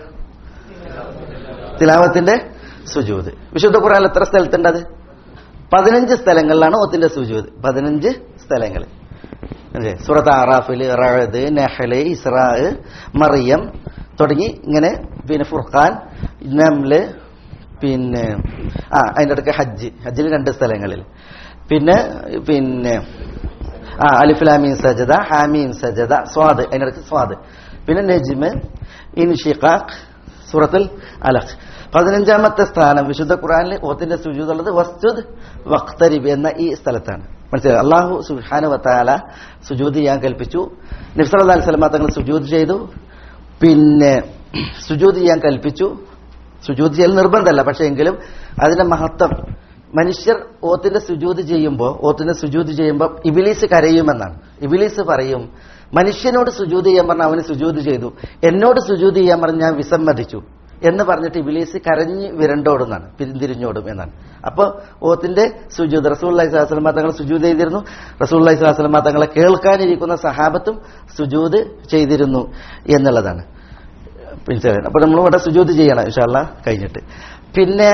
തിലാവത്തിന്റെ സുജൂദ് വിശുദ്ധ ഖുർആൻ എത്ര സ്ഥലത്തുണ്ട് അത് പതിനഞ്ച് സ്ഥലങ്ങളിലാണ് ഓത്തിന്റെ സുജൂദ് പതിനഞ്ച് സ്ഥലങ്ങൾ അതെ സൂറത്ത് ആറാഫില് റഅദ് നഹല് ഇസ്രാ മറിയം തുടങ്ങി ഇങ്ങനെ പിന്നെ ഫുർഖാൻ നംല് പിന്നെ ആ അതിൻ്റെ ഇടയ്ക്ക് ഹജ്ജ് ഹജ്ജിൽ രണ്ട് സ്ഥലങ്ങളിൽ പിന്നെ പിന്നെ ആ അലിഫ്ലാമീൻ സജദ ഹാമീൻ സജദ സ്വാദ് അതിൻ്റെ ഇടയ്ക്ക് സ്വാദ് പിന്നെ നജ്മ് ഇൻഷിഖാഖ് സൂറത്തുൽ അലഖ് പതിനഞ്ചാമത്തെ സ്ഥാനം വിശുദ്ധ ഖുറാനിൽ ഓത്തിന്റെ സുജൂദ് ഉള്ളത് വസ്തുദ് വഖ്തരിബ് എന്ന ഈ സ്ഥലത്താണ് മനസ്സിലായി അള്ളാഹു സുഹാനു വത്താല സുജൂദ് ചെയ്യാൻ കൽപ്പിച്ചു നിഫ്സല അലൈഹി സ്വലമ തങ്ങൾ സുജൂദ് ചെയ്തു പിന്നെ സുജൂദ് ചെയ്യാൻ കൽപ്പിച്ചു സുജൂദ് ചെയ്യൽ നിർബന്ധമല്ല പക്ഷെ എങ്കിലും അതിന്റെ മഹത്വം മനുഷ്യർ ഓത്തിന്റെ സുജൂദ് ചെയ്യുമ്പോൾ ഓത്തിന്റെ സുജൂദ് ചെയ്യുമ്പോൾ ഇബിലീസ് കരയുമെന്നാണ് ഇബിലീസ് പറയും മനുഷ്യനോട് സുജൂദ് ചെയ്യാൻ പറഞ്ഞ അവന് സുജൂദ് ചെയ്തു എന്നോട് സുജൂദ് ചെയ്യാൻ പറഞ്ഞ് ഞാൻ വിസമ്മതിച്ചു എന്ന് പറഞ്ഞിട്ട് ഇബിലീസ് കരഞ്ഞ് വിരണ്ടോടുന്നാണ് പിന്തിരിഞ്ഞോടും എന്നാണ് അപ്പോൾ ഓത്തിന്റെ സുജൂദ് റസൂള്ളി സ്വലാസ്ലമ തങ്ങൾ സുജൂദ് ചെയ്തിരുന്നു റസൂള്ളി സ്വലാസ്ലമ തങ്ങളെ കേൾക്കാനിരിക്കുന്ന സഹാബത്തും സുജൂദ് ചെയ്തിരുന്നു എന്നുള്ളതാണ് മനസ്സിലായി അപ്പൊ നമ്മൾ ഇവിടെ സുജൂദ് ചെയ്യണം ഇൻഷാല്ല കഴിഞ്ഞിട്ട് പിന്നെ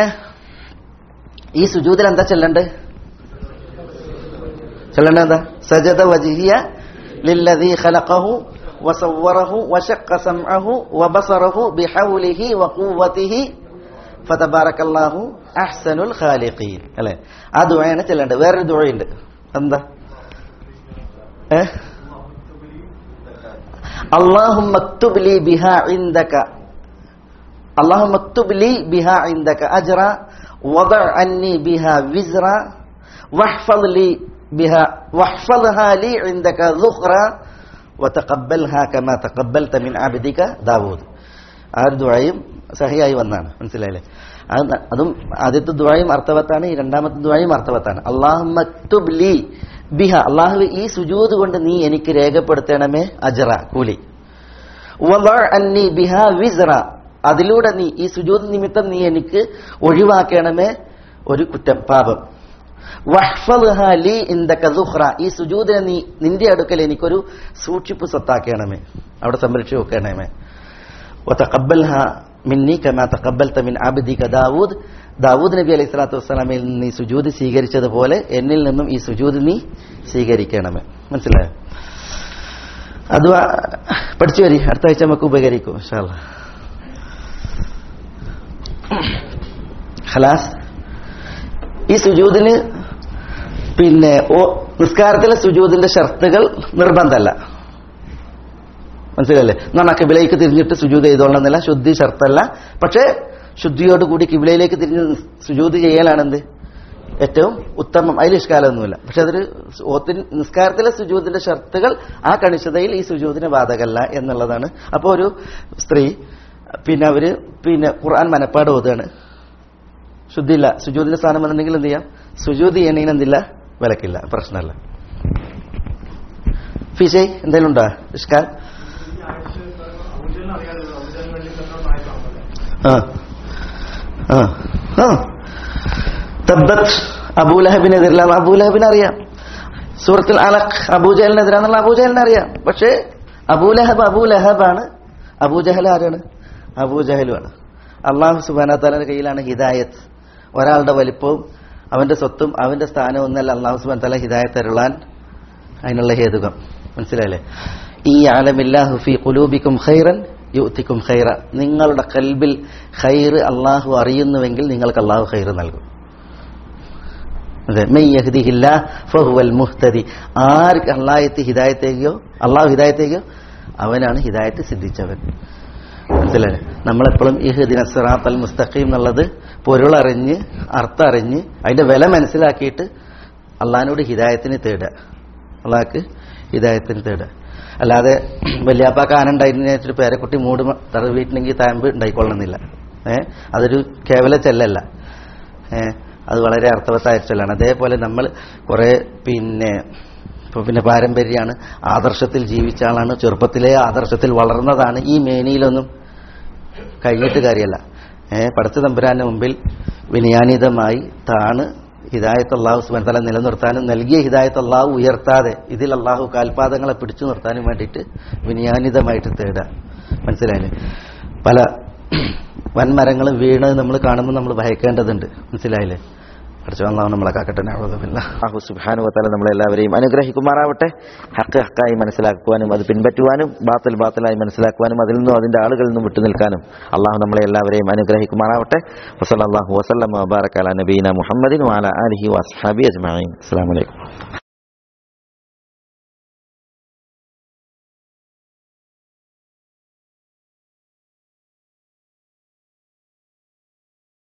ഈ സുജൂദിൽ എന്താ ചെല്ലണ്ട് ചെല്ലണ്ട എന്താ സജദ വജിഹിയ ലില്ലദീ ഖലഖഹു وصوره وشق سمعه وبصره بحوله وقوته فتبارك الله احسن الخالقين അല്ലേ ആ ദുആയാണ് ചെല്ലേണ്ടത് വേറൊരു ദുആയുണ്ട് എന്താ ഏ اللهم اكتب لي بها عندك اللهم اكتب لي بها عندك اجرا وضع عني بها وزرا واحفظ لي بها واحفظها لي عندك ذخرا وتقبلها كما تقبلت من عبدك ദാവൂദ് ആ ഒരു ദുആയും സഹിയായി വന്നാണ് മനസ്സിലായില്ലേ അത് അതും ആദ്യത്തെ ദുആയും അർത്ഥവത്താണ് ഈ രണ്ടാമത്തെ ദുആയും അർത്ഥവത്താണ് അള്ളാഹുമക്തുബ് ലി ബിഹ അള്ളാഹു ഈ സുജൂദ് കൊണ്ട് നീ എനിക്ക് രേഖപ്പെടുത്തണമേ അജറ കൂലി അന്നി ബിഹ വിസ്റ അതിലൂടെ നീ ഈ സുജൂദ് നിമിത്തം നീ എനിക്ക് ഒഴിവാക്കണമേ ഒരു കുറ്റം പാപം വഹ്ഫദ്ഹ ലീ ഇൻദക ദുഖ്റ ഈ സുജൂദിനെ നീ നിന്റെ അടുക്കൽ എനിക്കൊരു സൂക്ഷിപ്പ് സ്വത്താക്കണമേ അവിടെ സംരക്ഷിച്ചു വെക്കണമേ വതഖബ്ബൽഹ മിന്നി കമാ തഖബ്ബൽത മിൻ അബ്ദിക ദാവൂദ് ദാവൂദ് നബി അലൈഹി സ്വലാത്തു വസ്സലാമിൽ നിന്ന് ഈ സുജൂദ് സ്വീകരിച്ചതുപോലെ എന്നിൽ നിന്നും ഈ സുജൂദ് നീ സ്വീകരിക്കണമേ മനസ്സിലായോ അത് പഠിച്ചു വരി അടുത്ത ആഴ്ച നമുക്ക് ഉപകരിക്കും ഇൻഷാല്ലാ ഹലാസ് ഈ സുജൂദിന് പിന്നെ ഓ നിസ്കാരത്തിലെ സുജൂദിന്റെ ഷർത്തുകൾ നിർബന്ധമല്ല മനസ്സിലല്ലേ എന്നാണ് കിബിലയ്ക്ക് തിരിഞ്ഞിട്ട് സുജൂത് ചെയ്തോളണമെന്നില്ല ശുദ്ധി ഷർത്തല്ല പക്ഷേ ശുദ്ധിയോടുകൂടി കിബിലയിലേക്ക് തിരിഞ്ഞ് സുജൂത് ചെയ്യലാണെന്ത് ഏറ്റവും ഉത്തമം അതിൽ ഇഷ്കാലമൊന്നുമില്ല പക്ഷെ അതൊരു ഓത്തിന് നിസ്കാരത്തിലെ സുജൂദിന്റെ ഷർത്തുകൾ ആ കണിശതയിൽ ഈ സുജൂദിന് ബാധകല്ല എന്നുള്ളതാണ് അപ്പോൾ ഒരു സ്ത്രീ പിന്നെ അവര് പിന്നെ ഖുർആൻ മനപ്പാട് ഓതുകയാണ് ശുദ്ധിയില്ല സുജൂദിന്റെ സ്ഥാനം വന്നിട്ടുണ്ടെങ്കിൽ എന്ത് ചെയ്യാം സുജൂദ് ചെയ്യണേന് എന്തില്ല വിലക്കില്ല പ്രശ്നമല്ല ഫിജയ് എന്തെങ്കിലും ഉണ്ടോ ഇഷ്കാൽ ആ ആ ആ തബ്ബത്ത് അബൂലഹബിനെതിരല്ല അബൂലഹബിനെ അറിയാം സൂറത്തിൽ അലഖ് അബൂജഹലിനെതിരാന്നുള്ള അബൂജഹലിനെ അറിയാം പക്ഷേ അബൂലഹബ് അബൂലഹബാണ് അബൂജഹൽ ആരാണ് അബൂജഹലുമാണ് അള്ളാഹു സുബാനത്താലിന്റെ കയ്യിലാണ് ഹിദായത്ത് ഒരാളുടെ വലിപ്പവും അവന്റെ സ്വത്തും അവന്റെ സ്ഥാനവും ഒന്നല്ല അള്ളാഹു സുബാൻ തല ഹിദായത്ത് അരുളാൻ അതിനുള്ള ഹേതുകം മനസ്സിലായില്ലേ ഈ ആലമില്ലാഹു ഫി ഖുലൂബിക്കും ഖൈറൻ യുത്തിക്കും ഖൈറ നിങ്ങളുടെ കൽബിൽ ഖൈർ അള്ളാഹു അറിയുന്നുവെങ്കിൽ നിങ്ങൾക്ക് അള്ളാഹു ഖൈർ നൽകും അതെ മെയ് യഹ്ദിഹില്ല ഫഹുവൽ മുഹ്തദി ആർക്ക് അള്ളാഹത്ത് ഹിദായത്തേക്കോ അള്ളാഹു ഹിദായത്തേക്കോ അവനാണ് ഹിദായത്ത് സിദ്ധിച്ചവൻ മനസ്സിലായി നമ്മളെപ്പോഴും ഈ ഹദിന സിറാത്ത് അൽ മുസ്തഖീം എന്നുള്ളത് പൊരുളറിഞ്ഞ് അർത്ഥം അറിഞ്ഞ് അതിന്റെ വില മനസ്സിലാക്കിയിട്ട് അള്ളഹാനോട് ഹിദായത്തിന് തേടുക അള്ളാഹ്ക്ക് ഹിദായത്തിന് തേടുക അല്ലാതെ വല്യാപ്പാക്ക് ആന ഉണ്ടായിരുന്ന പേരക്കുട്ടി മൂട് തടവിയിട്ടുണ്ടെങ്കിൽ താമ്പ് ഉണ്ടായിക്കൊള്ളണമെന്നില്ല ഏഹ് അതൊരു കേവല ചെല്ലല്ല ഏഹ് അത് വളരെ അർത്ഥവത്തായ ചെല്ലാണ് അതേപോലെ നമ്മൾ കുറെ പിന്നെ ഇപ്പൊ പിന്നെ പാരമ്പര്യമാണ് ആദർശത്തിൽ ജീവിച്ച ആളാണ് ചെറുപ്പത്തിലെ ആദർശത്തിൽ വളർന്നതാണ് ഈ മേനിയിലൊന്നും കഴിഞ്ഞിട്ട് കാര്യമല്ല ഏഹ് പടച്ച തമ്പുരാന്റെ മുമ്പിൽ വിനയാനിതമായി താണ് ഹിദായത്ത് അള്ളാഹു സുബാൻ തല നിലനിർത്താനും നൽകിയ ഹിദായത്ത് അള്ളാഹു ഉയർത്താതെ ഇതിൽ അള്ളാഹു കാൽപാദങ്ങളെ പിടിച്ചു നിർത്താനും വേണ്ടിയിട്ട് വിനയാനിതമായിട്ട് തേടുക മനസ്സിലായില്ലേ പല വൻമരങ്ങളും വീണ് നമ്മൾ കാണുമ്പോൾ നമ്മൾ ഭയക്കേണ്ടതുണ്ട് മനസ്സിലായില്ലേ പഠിച്ചു അള്ളാഹു നമ്മളെ കാക്കട്ടെ നഅൂദുബില്ല അള്ളാഹു സുബ്ഹാനഹു വതആല നമ്മളെല്ലാവരെയും അനുഗ്രഹിക്കുമാറാവട്ടെ ഹക്ക് ഹക്കായി മനസ്സിലാക്കുവാനും അത് പിൻപറ്റുവാനും ബാത്തിൽ ബാത്തിലായി മനസ്സിലാക്കുവാനും അതിൽ നിന്നും അതിന്റെ ആളുകളിൽ നിന്നും വിട്ടുനിൽക്കാനും അള്ളാഹു നമ്മളെ എല്ലാവരെയും അനുഗ്രഹിക്കുമാറാവട്ടെ വസല്ലല്ലാഹു വസല്ലമ വബാറക അലാ നബീന മുഹമ്മദിൻ വഅലാ ആലിഹി വഅസ്ഹാബി അജ്മഈൻ അസ്സലാമു അലൈക്കും